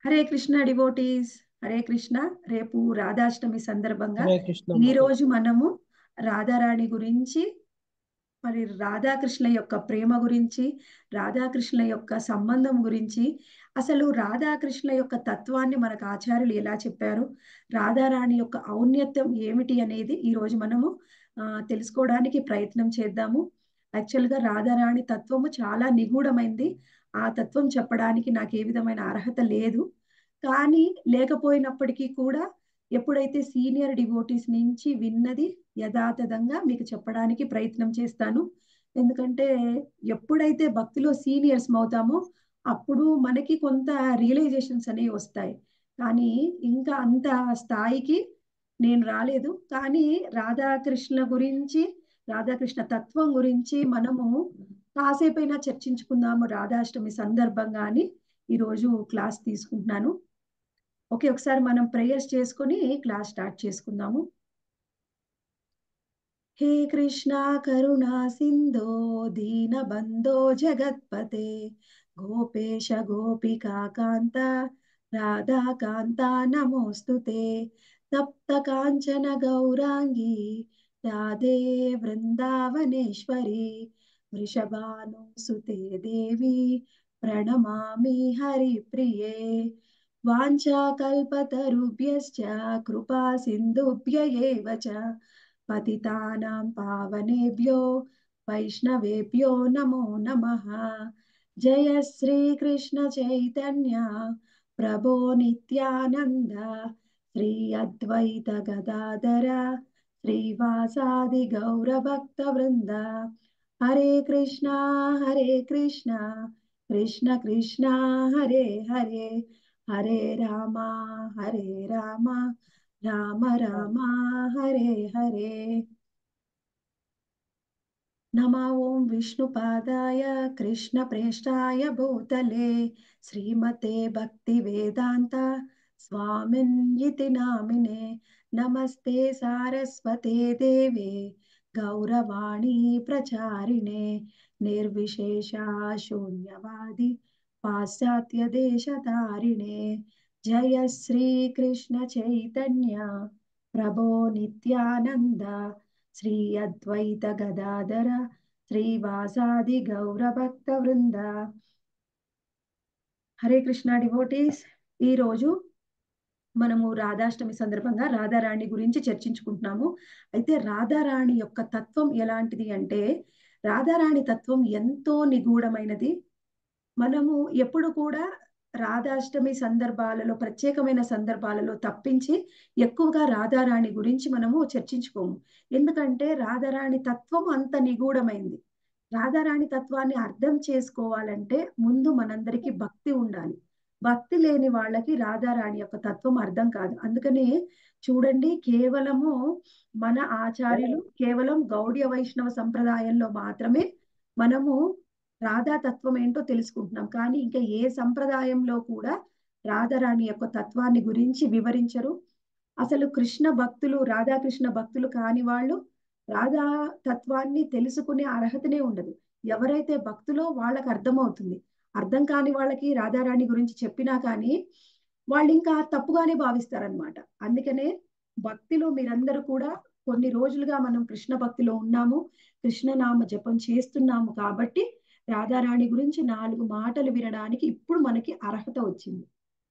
Hare Krishna devotees Hare Krishna రేపు రాధాష్టమి సందర్భంగా హరే కృష్ణ ఈ మాత రోజు మనము రాధారాణి గురించి మరి రాధాకృష్ణ యొక్క ప్రేమ గురించి రాధాకృష్ణ యొక్క సంబంధం గురించి అసలు రాధాకృష్ణ యొక్క తత్వాన్ని మనకు ఆచార్యులు ఎలా చెప్పారు రాధారాణి యొక్క ఔన్నత్యం ఏమిటి అనేది ఈ రోజు మనము ఆ, తెలుసుకోవడానికి ప్రయత్నం చేద్దాము యాక్చువల్గా రాధారాణి తత్వము చాలా నిగూఢమైంది ఆ తత్వం చెప్పడానికి నాకు ఏ విధమైన అర్హత లేదు కానీ లేకపోయినప్పటికీ కూడా ఎప్పుడైతే సీనియర్ డివోటీస్ నుంచి విన్నది యథాతథంగా మీకు చెప్పడానికి ప్రయత్నం చేస్తాను ఎందుకంటే ఎప్పుడైతే భక్తిలో సీనియర్స్ అవుతామో అప్పుడు మనకి కొంత రియలైజేషన్స్ అనేవి వస్తాయి కానీ ఇంకా అంత స్థాయికి నేను రాలేదు కానీ రాధాకృష్ణ గురించి రాధాకృష్ణ తత్వం గురించి మనము కాసేపైనా చర్చించుకుందాము రాధాష్టమి సందర్భంగా అని ఈరోజు క్లాస్ తీసుకుంటున్నాను ఓకే ఒకసారి మనం ప్రేయర్స్ చేసుకొని క్లాస్ స్టార్ట్ చేసుకుందాము హే కృష్ణ కరుణా సింధో దీన బంధో జగత్పతే గోపేశ గోపికా కాంత రాధా కాంత నమోస్తుతే తప్త కాంచన గౌరాంగి రాధే వృందావనేశ్వరి వృషభాను సుతే దేవి ప్రణమామి హరిప్రియే వాంఛాకల్పతరుభ్యశ్చ కృపా సింధుభ్య ఏవ చ పతితానాం పావనేభ్యో వైష్ణవేభ్యో నమో నమః జయ శ్రీకృష్ణ చైతన్య ప్రభో నిత్యానంద శ్రీ అద్వైత గదాధర శ్రీవాసాది గౌరభక్త వృంద హరే కృష్ణ హరే కృష్ణ కృష్ణ కృష్ణ హరే హరే హరే రామ హరే రామ రామ రామ హరే హరే నమ ఓం విష్ణుపాదాయ కృష్ణ ప్రేష్టాయ భూతలే శ్రీమతే భక్తి వేదాంత స్వామిన్ ఇతి నామినే నమస్తే సారస్వతే దేవే గౌరవాణి ప్రచారిణే నిర్విశేష శూన్యవాది పాశ్చాత్య దేశతారిణే జయ శ్రీకృష్ణ చైతన్య ప్రభో నిత్యానంద శ్రీ అద్వైత గదాధర శ్రీవాసాది గౌరభక్త వృంద హరే కృష్ణ డివోటీస్ ఈ రోజు మనము రాధాష్టమి సందర్భంగా రాధారాణి గురించి చర్చించుకుంటున్నాము అయితే రాధారాణి యొక్క తత్వం ఎలాంటిది అంటే రాధారాణి తత్వం ఎంతో నిగూఢమైనది మనము ఎప్పుడు కూడా రాధాష్టమి సందర్భాలలో ప్రత్యేకమైన సందర్భాలలో తప్పించి ఎక్కువగా రాధారాణి గురించి మనము చర్చించుకోము ఎందుకంటే రాధారాణి తత్వం అంత నిగూఢమైంది రాధారాణి తత్వాన్ని అర్థం చేసుకోవాలంటే ముందు మనందరికీ భక్తి ఉండాలి భక్తి లేని వాళ్ళకి రాధారాణి యొక్క తత్వం అర్థం కాదు అందుకనే చూడండి కేవలము మన ఆచార్యులు కేవలం గౌడ్య వైష్ణవ సంప్రదాయంలో మాత్రమే మనము రాధా తత్వం ఏంటో తెలుసుకుంటున్నాం కానీ ఇంకా ఏ సంప్రదాయంలో కూడా రాధారాణి యొక్క తత్వాన్ని గురించి వివరించరు అసలు కృష్ణ భక్తులు రాధాకృష్ణ భక్తులు కాని వాళ్ళు రాధా తత్వాన్ని తెలుసుకునే అర్హతనే ఉండదు ఎవరైతే భక్తులో వాళ్ళకి అర్థమవుతుంది అర్థం కాని వాళ్ళకి రాధారాణి గురించి చెప్పినా కానీ వాళ్ళు ఇంకా తప్పుగానే భావిస్తారనమాట అందుకనే భక్తిలో మీరందరూ కూడా కొన్ని రోజులుగా మనం కృష్ణ భక్తిలో ఉన్నాము కృష్ణనామ జపం చేస్తున్నాము కాబట్టి రాధారాణి గురించి నాలుగు మాటలు వినడానికి ఇప్పుడు మనకి అర్హత వచ్చింది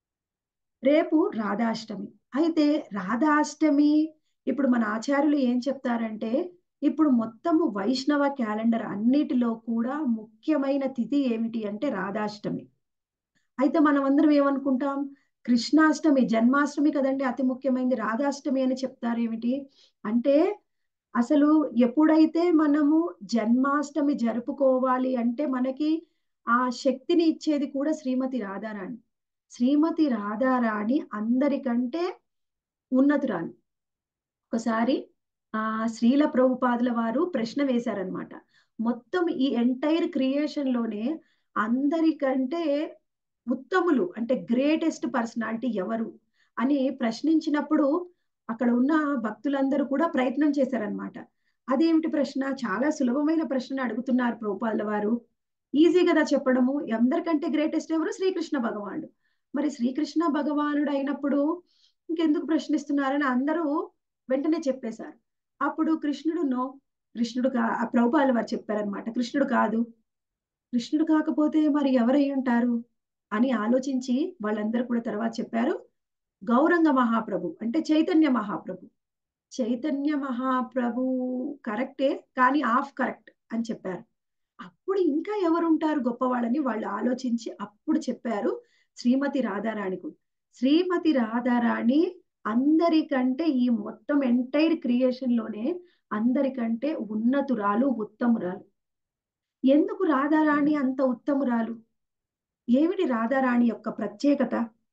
రేపు రాధాష్టమి అయితే రాధాష్టమి ఇప్పుడు మన ఆచార్యులు ఏం చెప్తారంటే ఇప్పుడు మొత్తము వైష్ణవ క్యాలెండర్ అన్నిటిలో కూడా ముఖ్యమైన తిథి ఏమిటి అంటే రాధాష్టమి అయితే మనం అందరం ఏమనుకుంటాం కృష్ణాష్టమి జన్మాష్టమి కదండి అతి ముఖ్యమైనది రాధాష్టమి అని చెప్తారేమిటి అంటే అసలు ఎప్పుడైతే మనము జన్మాష్టమి జరుపుకోవాలి అంటే మనకి ఆ శక్తిని ఇచ్చేది కూడా శ్రీమతి రాధారాణి శ్రీమతి రాధారాణి అందరికంటే ఉన్నతురాలు ఒకసారి ఆ శ్రీల ప్రభుపాదుల వారు ప్రశ్న వేశారనమాట మొత్తం ఈ ఎంటైర్ క్రియేషన్ లోనే అందరికంటే ఉత్తములు అంటే గ్రేటెస్ట్ పర్సనాలిటీ ఎవరు అని ప్రశ్నించినప్పుడు అక్కడ ఉన్న భక్తులందరూ కూడా ప్రయత్నం చేశారనమాట అదేమిటి ప్రశ్న చాలా సులభమైన ప్రశ్న అడుగుతున్నారు ప్రభుపాదుల వారు ఈజీ కదా చెప్పడము అందరికంటే గ్రేటెస్ట్ ఎవరు శ్రీకృష్ణ భగవానుడు మరి శ్రీకృష్ణ భగవానుడు అయినప్పుడు ఇంకెందుకు ప్రశ్నిస్తున్నారని అందరూ వెంటనే చెప్పేశారు అప్పుడు కృష్ణుడు నో కృష్ణుడు కా ఆ ప్రభుపాలు వారు చెప్పారనమాట కృష్ణుడు కాదు కృష్ణుడు కాకపోతే మరి ఎవరై ఉంటారు అని ఆలోచించి వాళ్ళందరూ కూడా తర్వాత చెప్పారు గౌరంగ మహాప్రభు అంటే చైతన్య మహాప్రభు చైతన్య మహాప్రభు కరెక్టే కానీ ఆఫ్ కరెక్ట్ అని చెప్పారు అప్పుడు ఇంకా ఎవరుంటారు గొప్పవాళ్ళని వాళ్ళు ఆలోచించి అప్పుడు చెప్పారు శ్రీమతి రాధారాణికు శ్రీమతి రాధారాణి అందరికంటే ఈ మొత్తం ఎంటైర్ క్రియేషన్ లోనే అందరికంటే ఉన్నతురాలు ఉత్తమురాలు ఎందుకు రాధారాణి అంత ఉత్తమురాలు ఏమిటి రాధారాణి యొక్క ప్రత్యేకత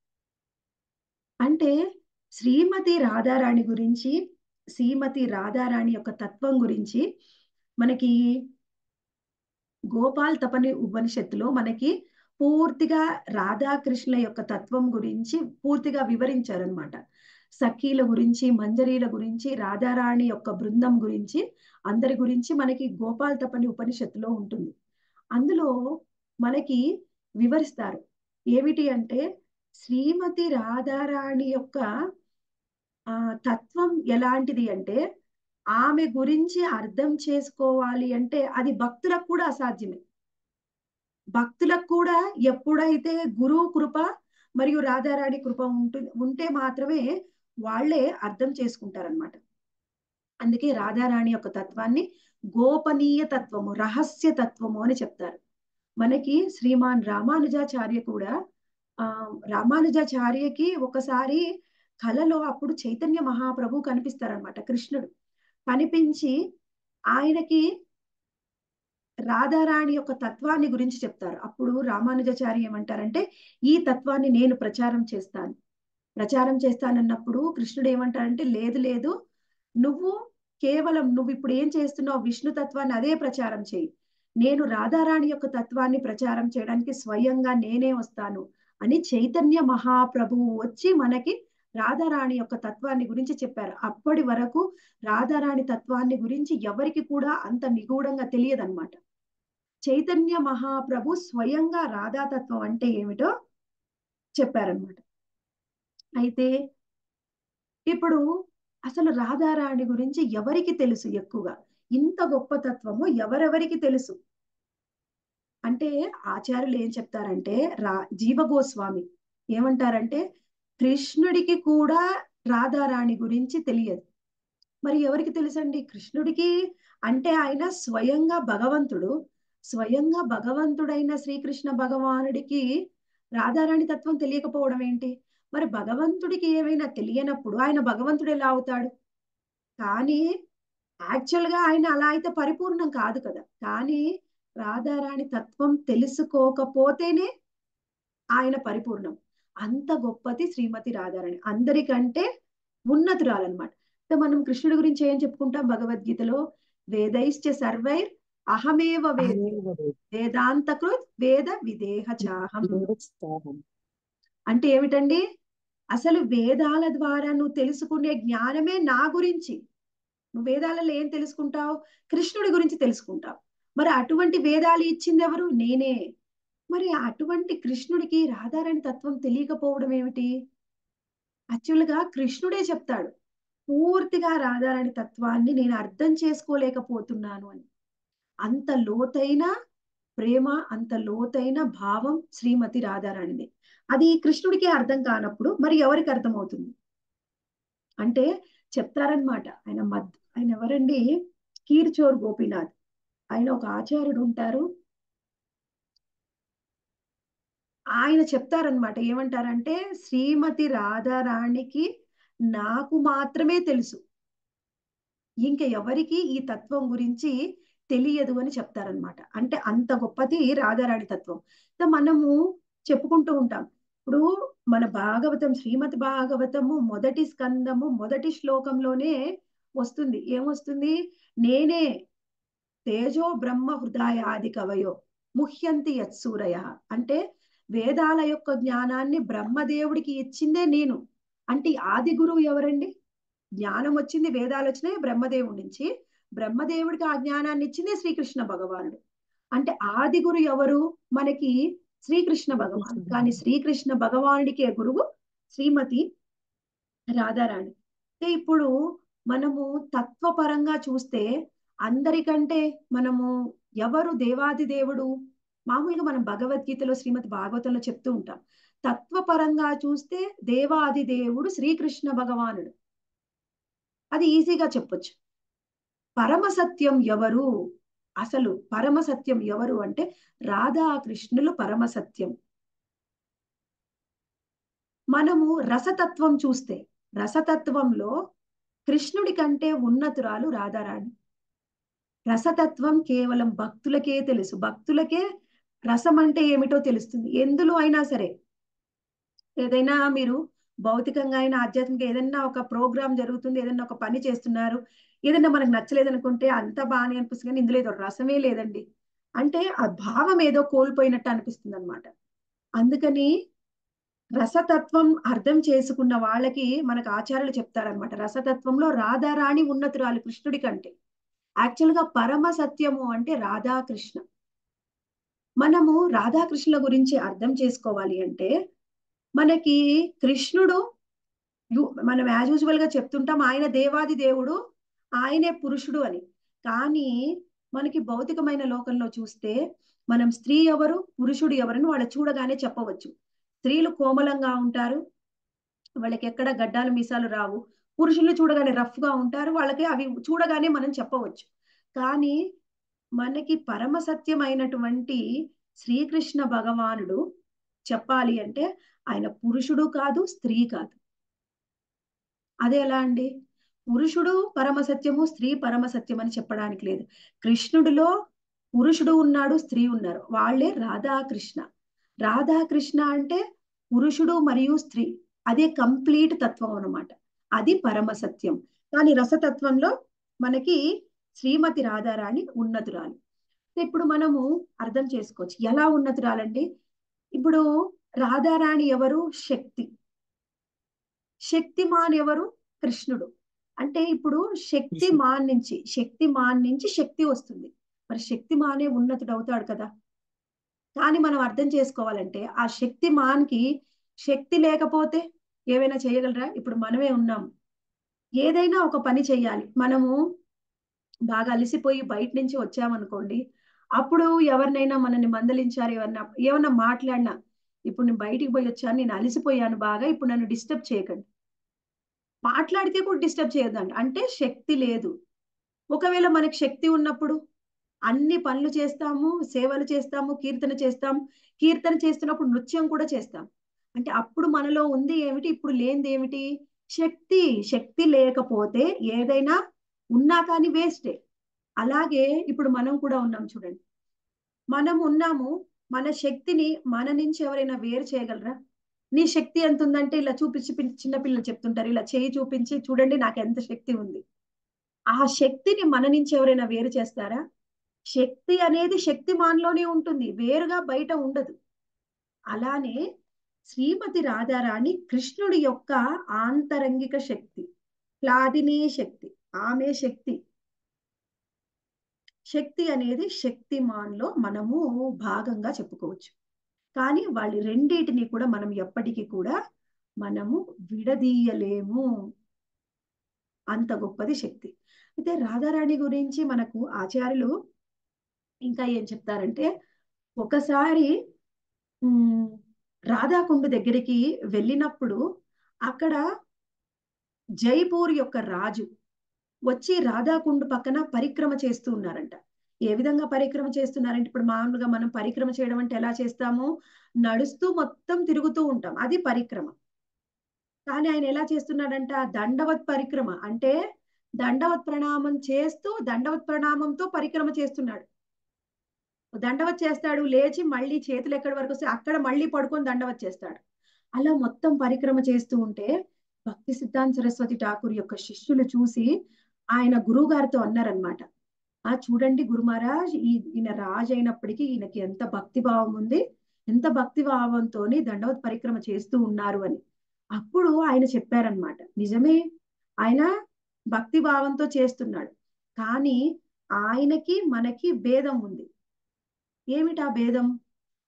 అంటే శ్రీమతి రాధారాణి గురించి శ్రీమతి రాధారాణి యొక్క తత్వం గురించి మనకి గోపాల్ తపని ఉపనిషత్తులో మనకి పూర్తిగా రాధాకృష్ణుల యొక్క తత్వం గురించి పూర్తిగా వివరించారనమాట సఖీల గురించి మంజరీల గురించి రాధారాణి యొక్క బృందం గురించి అందరి గురించి మనకి గోపాల్ తపని ఉపనిషత్తులో ఉంటుంది అందులో మనకి వివరిస్తారు ఏమిటి అంటే శ్రీమతి రాధారాణి యొక్క ఆ తత్వం ఎలాంటిది అంటే ఆమె గురించి అర్థం చేసుకోవాలి అంటే అది భక్తులకు కూడా అసాధ్యమే భక్తులకు కూడా ఎప్పుడైతే గురువు కృప మరియు రాధారాణి కృప ఉంటు ఉంటే మాత్రమే వాళ్ళే అర్థం చేసుకుంటారనమాట అందుకే రాధారాణి యొక్క తత్వాన్ని గోపనీయ తత్వము రహస్య తత్వము అని చెప్తారు మనకి శ్రీమాన్ రామానుజాచార్య కూడా ఆ రామానుజాచార్యకి ఒకసారి కలలో అప్పుడు చైతన్య మహాప్రభు కనిపిస్తారనమాట కృష్ణుడు కనిపించి ఆయనకి రాధారాణి యొక్క తత్వాన్ని గురించి చెప్తారు అప్పుడు రామానుజాచారి ఏమంటారంటే ఈ తత్వాన్ని నేను ప్రచారం చేస్తాను ప్రచారం చేస్తానన్నప్పుడు కృష్ణుడు ఏమంటారంటే లేదు లేదు నువ్వు కేవలం నువ్వు ఇప్పుడు ఏం చేస్తున్నావు విష్ణు తత్వాన్ని అదే ప్రచారం చేయి నేను రాధారాణి యొక్క తత్వాన్ని ప్రచారం చేయడానికి స్వయంగా నేనే వస్తాను అని చైతన్య మహాప్రభువు వచ్చి మనకి రాధారాణి యొక్క తత్వాన్ని గురించి చెప్పారు అప్పటి వరకు రాధారాణి తత్వాన్ని గురించి ఎవరికి కూడా అంత నిగూఢంగా తెలియదన్నమాట చైతన్య మహాప్రభు స్వయంగా రాధాతత్వం అంటే ఏమిటో చెప్పారనమాట అయితే ఇప్పుడు అసలు రాధారాణి గురించి ఎవరికి తెలుసు ఎక్కువగా ఇంత గొప్ప తత్వము ఎవరెవరికి తెలుసు అంటే ఆచార్యులు ఏం చెప్తారంటే రా జీవగోస్వామి ఏమంటారంటే కృష్ణుడికి కూడా రాధారాణి గురించి తెలియదు మరి ఎవరికి తెలుసండి కృష్ణుడికి అంటే ఆయన స్వయంగా భగవంతుడు స్వయంగా భగవంతుడైన శ్రీకృష్ణ భగవానుడికి రాధారాణి తత్వం తెలియకపోవడం ఏంటి మరి భగవంతుడికి ఏమైనా తెలియనప్పుడు ఆయన భగవంతుడు ఎలా అవుతాడు కానీ యాక్చువల్ గా ఆయన అలా అయితే పరిపూర్ణం కాదు కదా కానీ రాధారాణి తత్వం తెలుసుకోకపోతేనే ఆయన పరిపూర్ణం అంత గొప్పది శ్రీమతి రాధారాణి అందరికంటే ఉన్నతురాలన్నమాట మనం కృష్ణుడి గురించి ఏం చెప్పుకుంటాం భగవద్గీతలో వేదైశ్చ సర్వైర్ అహమేవ వేద వేదాంతకృత్ వేద విదేహ చాహం అంటే ఏమిటండి అసలు వేదాల ద్వారా నువ్వు తెలుసుకునే జ్ఞానమే నా గురించి నువ్వు వేదాలలో ఏం తెలుసుకుంటావు కృష్ణుడి గురించి తెలుసుకుంటావు మరి అటువంటి వేదాలు ఇచ్చింది ఎవరు నేనే మరి అటువంటి కృష్ణుడికి రాధారాణి తత్వం తెలియకపోవడం ఏమిటి యాక్చువల్ గా కృష్ణుడే చెప్తాడు పూర్తిగా రాధారాణి తత్వాన్ని నేను అర్థం చేసుకోలేకపోతున్నాను అని అంత లోతైన ప్రేమ అంత లోతైన భావం శ్రీమతి రాధారాణిది అది కృష్ణుడికి అర్థం కానప్పుడు మరి ఎవరికి అర్థమవుతుంది అంటే చెప్తారనమాట ఆయన మద్ ఆయన ఎవరండి కీర్చోర్ గోపీనాథ్ ఆయన ఒక ఆచార్యుడు ఉంటారు ఆయన చెప్తారనమాట ఏమంటారంటే శ్రీమతి రాధారాణికి నాకు మాత్రమే తెలుసు ఇంక ఎవరికి ఈ తత్వం గురించి తెలియదు అని చెప్తారనమాట అంటే అంత గొప్పది రాధారాణి తత్వం మనము చెప్పుకుంటూ ఉంటాం ఇప్పుడు మన భాగవతం శ్రీమతి భాగవతము మొదటి స్కందము మొదటి శ్లోకంలోనే వస్తుంది ఏమొస్తుంది నేనే తేజో బ్రహ్మ హృదయాది కవయో ముహ్యంతి యత్సూరయ అంటే వేదాల యొక్క జ్ఞానాన్ని బ్రహ్మదేవుడికి ఇచ్చిందే నేను అంటే ఆది గురువు ఎవరండి జ్ఞానం వచ్చింది వేదాలు వచ్చినాయి బ్రహ్మదేవుడి నుంచి బ్రహ్మదేవుడికి ఆ జ్ఞానాన్ని ఇచ్చిందే శ్రీకృష్ణ భగవానుడు అంటే ఆది గురు ఎవరు మనకి శ్రీకృష్ణ భగవాన్ కానీ శ్రీకృష్ణ భగవానుడికే గురువు శ్రీమతి రాధారాణి అంటే ఇప్పుడు మనము తత్వపరంగా చూస్తే అందరికంటే మనము ఎవరు దేవాది దేవుడు మామూలుగా మనం భగవద్గీతలో శ్రీమద్ భాగవతంలో చెప్తూ ఉంటాం తత్వపరంగా చూస్తే దేవాది దేవుడు శ్రీకృష్ణ భగవానుడు అది ఈజీగా చెప్పొచ్చు పరమ సత్యం ఎవరు అసలు పరమ సత్యం ఎవరు అంటే రాధాకృష్ణులు పరమ సత్యం మనము రసతత్వం చూస్తే రసతత్వంలో కృష్ణుడి కంటే ఉన్నతురాలు రాధారాణి రసతత్వం కేవలం భక్తులకే తెలుసు భక్తులకే రసం అంటే ఏమిటో తెలుస్తుంది ఎందులో అయినా సరే ఏదైనా మీరు భౌతికంగా అయినా ఆధ్యాత్మిక ఏదైనా ఒక ప్రోగ్రామ్ జరుగుతుంది ఏదైనా ఒక పని చేస్తున్నారు ఏదైనా మనకు నచ్చలేదు అనుకుంటే అంత బాగానే అనిపిస్తుంది కానీ ఇందులో ఏదో రసమే లేదండి అంటే ఆ భావం ఏదో కోల్పోయినట్టు అనిపిస్తుంది అనమాట అందుకని రసతత్వం అర్థం చేసుకున్న వాళ్ళకి మనకు ఆచార్యులు చెప్తారనమాట రసతత్వంలో రాధారాణి ఉన్నతురాలు కృష్ణుడి కంటే యాక్చువల్ గా పరమ సత్యము అంటే రాధాకృష్ణ మనము రాధాకృష్ణుల గురించి అర్థం చేసుకోవాలి అంటే మనకి కృష్ణుడు మనం యాజ్ యూజువల్ గా చెప్తుంటాం ఆయన దేవాది దేవుడు ఆయనే పురుషుడు అని కానీ మనకి భౌతికమైన లోకంలో చూస్తే మనం స్త్రీ ఎవరు పురుషుడు ఎవరని వాళ్ళు చూడగానే చెప్పవచ్చు స్త్రీలు కోమలంగా ఉంటారు వాళ్ళకి ఎక్కడ గడ్డాలు మీసాలు రావు పురుషుల్ని చూడగానే రఫ్ గా ఉంటారు వాళ్ళకి అవి చూడగానే మనం చెప్పవచ్చు కానీ మనకి పరమ సత్యమైనటువంటి శ్రీకృష్ణ భగవానుడు చెప్పాలి అంటే ఆయన పురుషుడు కాదు స్త్రీ కాదు అదే ఎలా అండి పురుషుడు పరమ సత్యము స్త్రీ పరమ సత్యం అని చెప్పడానికి లేదు కృష్ణుడిలో పురుషుడు ఉన్నాడు స్త్రీ ఉన్నారు వాళ్ళే రాధాకృష్ణ రాధాకృష్ణ అంటే పురుషుడు మరియు స్త్రీ అదే కంప్లీట్ తత్వం అనమాట అది పరమ సత్యం కానీ రసతత్వంలో మనకి శ్రీమతి రాధారాణి ఉన్నతురాలు ఇప్పుడు మనము అర్థం చేసుకోవచ్చు ఎలా ఉన్నతురాలండి ఇప్పుడు రాధారాణి ఎవరు శక్తి శక్తిమాన్ ఎవరు కృష్ణుడు అంటే ఇప్పుడు శక్తి మాన్ నుంచి శక్తి మాన్ నుంచి శక్తి వస్తుంది మరి శక్తి మానే ఉన్నతుడు అవుతాడు కదా కానీ మనం అర్థం చేసుకోవాలంటే ఆ శక్తి మాన్కి శక్తి లేకపోతే ఏవైనా చేయగలరా ఇప్పుడు మనమే ఉన్నాము ఏదైనా ఒక పని చెయ్యాలి మనము బాగా అలసిపోయి బయట నుంచి వచ్చామనుకోండి అప్పుడు ఎవరినైనా మనల్ని మందలించారు ఎవరన్నా ఏమన్నా మాట్లాడినా ఇప్పుడు నేను బయటికి పోయి వచ్చాను నేను అలసిపోయాను బాగా ఇప్పుడు నన్ను డిస్టర్బ్ చేయకండి మాట్లాడితే కూడా డిస్టర్బ్ చేయొద్దండి అంటే శక్తి లేదు ఒకవేళ మనకి శక్తి ఉన్నప్పుడు అన్ని పనులు చేస్తాము సేవలు చేస్తాము కీర్తన చేస్తాము కీర్తన చేస్తున్నప్పుడు నృత్యం కూడా చేస్తాం అంటే అప్పుడు మనలో ఉంది ఏమిటి ఇప్పుడు లేనిది ఏమిటి శక్తి శక్తి లేకపోతే ఏదైనా ఉన్నా కానీ వేస్టే అలాగే ఇప్పుడు మనం కూడా ఉన్నాం చూడండి మనం ఉన్నాము మన శక్తిని మన నుంచి ఎవరైనా వేరు చేయగలరా నీ శక్తి ఎంత ఉందంటే ఇలా చూపించి చిన్నపిల్లలు చెప్తుంటారు ఇలా చేయి చూపించి చూడండి నాకు ఎంత శక్తి ఉంది ఆ శక్తిని మన నుంచి ఎవరైనా వేరు చేస్తారా శక్తి అనేది శక్తిమాన్లోనే ఉంటుంది వేరుగా బయట ఉండదు అలానే శ్రీమతి రాధారాణి కృష్ణుడి యొక్క ఆంతరంగిక శక్తి ప్లాదిని శక్తి ఆమె శక్తి శక్తి అనేది శక్తిమాన్లో మనము భాగంగా చెప్పుకోవచ్చు కానీ వాళ్ళ రెండింటిని కూడా మనం ఎప్పటికీ కూడా మనము విడదీయలేము అంత గొప్పది శక్తి అయితే రాధారాణి గురించి మనకు ఆచార్యులు ఇంకా ఏం చెప్తారంటే ఒకసారి రాధాకుండు దగ్గరికి వెళ్ళినప్పుడు అక్కడ జైపూర్ యొక్క రాజు వచ్చి రాధాకుండు పక్కన పరిక్రమ చేస్తూ ఉన్నారంట ఏ విధంగా పరిక్రమ చేస్తున్నారంటే ఇప్పుడు మామూలుగా మనం పరిక్రమ చేయడం అంటే ఎలా చేస్తాము నడుస్తూ మొత్తం తిరుగుతూ ఉంటాం అది పరిక్రమ కానీ ఆయన ఎలా చేస్తున్నాడంట దండవత్ పరిక్రమ అంటే దండవత్ ప్రణామం చేస్తూ దండవత్ ప్రణామంతో పరిక్రమ చేస్తున్నాడు దండవత్ చేస్తాడు లేచి మళ్ళీ చేతులు ఎక్కడి వరకు వస్తే అక్కడ మళ్ళీ పడుకొని దండవత్ చేస్తాడు అలా మొత్తం పరిక్రమ చేస్తూ ఉంటే భక్తి సిద్ధాంత సరస్వతి ఠాకూర్ యొక్క శిష్యులు చూసి ఆయన గురువు గారితో అన్నారనమాట ఆ చూడండి గురుమహారాజ్ ఈ ఈయన రాజు అయినప్పటికీ ఈయనకి ఎంత భక్తి భావం ఉంది ఎంత భక్తి భావంతో దండవత్ పరిక్రమ చేస్తూ ఉన్నారు అని అప్పుడు ఆయన చెప్పారనమాట నిజమే ఆయన భక్తి భావంతో చేస్తున్నాడు కానీ ఆయనకి మనకి భేదం ఉంది ఏమిటా భేదం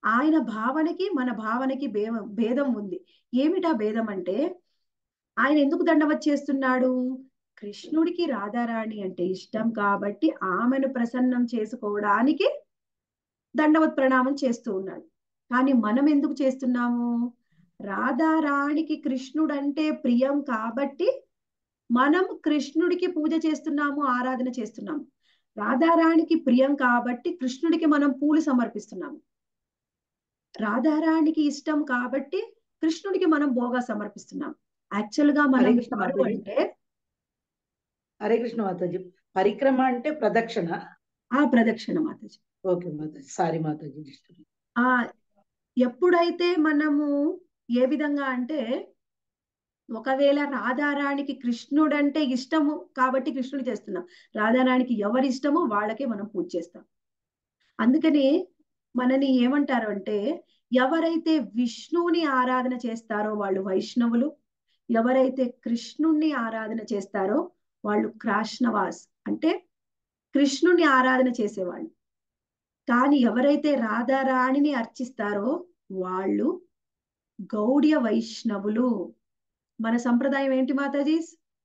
ఆయన భావనకి మన భావనకి భేదం భేదం ఉంది ఏమిటా భేదం అంటే ఆయన ఎందుకు దండవత్ చేస్తున్నాడు కృష్ణుడికి రాధారాణి అంటే ఇష్టం కాబట్టి ఆమెను ప్రసన్నం చేసుకోవడానికి దండవత్ ప్రణామం చేస్తూ ఉన్నాడు కానీ మనం ఎందుకు చేస్తున్నాము రాధారాణికి కృష్ణుడు అంటే ప్రియం కాబట్టి మనం కృష్ణుడికి పూజ చేస్తున్నాము ఆరాధన చేస్తున్నాము రాధారాణికి ప్రియం కాబట్టి కృష్ణుడికి మనం పూలు సమర్పిస్తున్నాము రాధారాణికి ఇష్టం కాబట్టి కృష్ణుడికి మనం భోగా సమర్పిస్తున్నాం యాక్చువల్ గా మనం హరే కృష్ణ ఎవరు మాతాజీ. అంటే హరే కృష్ణ మాతాజీ పరిక్రమ అంటే ప్రదక్షిణ ఆ ప్రదక్షిణ మాతాజీ ఓకే మాతాజీ సారీ మాతాజీ disturb. ఆ ఎప్పుడైతే మనము ఏ విధంగా అంటే ఒకవేళ రాధారాణికి కృష్ణుడు అంటే ఇష్టము కాబట్టి కృష్ణుడు చేస్తున్నాం రాధారాణికి ఎవరి ఇష్టమో వాళ్ళకే మనం పూజ చేస్తాం అందుకని మనని ఏమంటారు అంటే ఎవరైతే విష్ణువుని ఆరాధన చేస్తారో వాళ్ళు వైష్ణవులు ఎవరైతే కృష్ణుణ్ణి ఆరాధన చేస్తారో వాళ్ళు క్రాష్ణవాస్ అంటే కృష్ణుణ్ణి ఆరాధన చేసేవాళ్ళు కానీ ఎవరైతే రాధారాణిని అర్చిస్తారో వాళ్ళు గౌడ్య వైష్ణవులు మన సంప్రదాయం ఏంటి మాతాజీ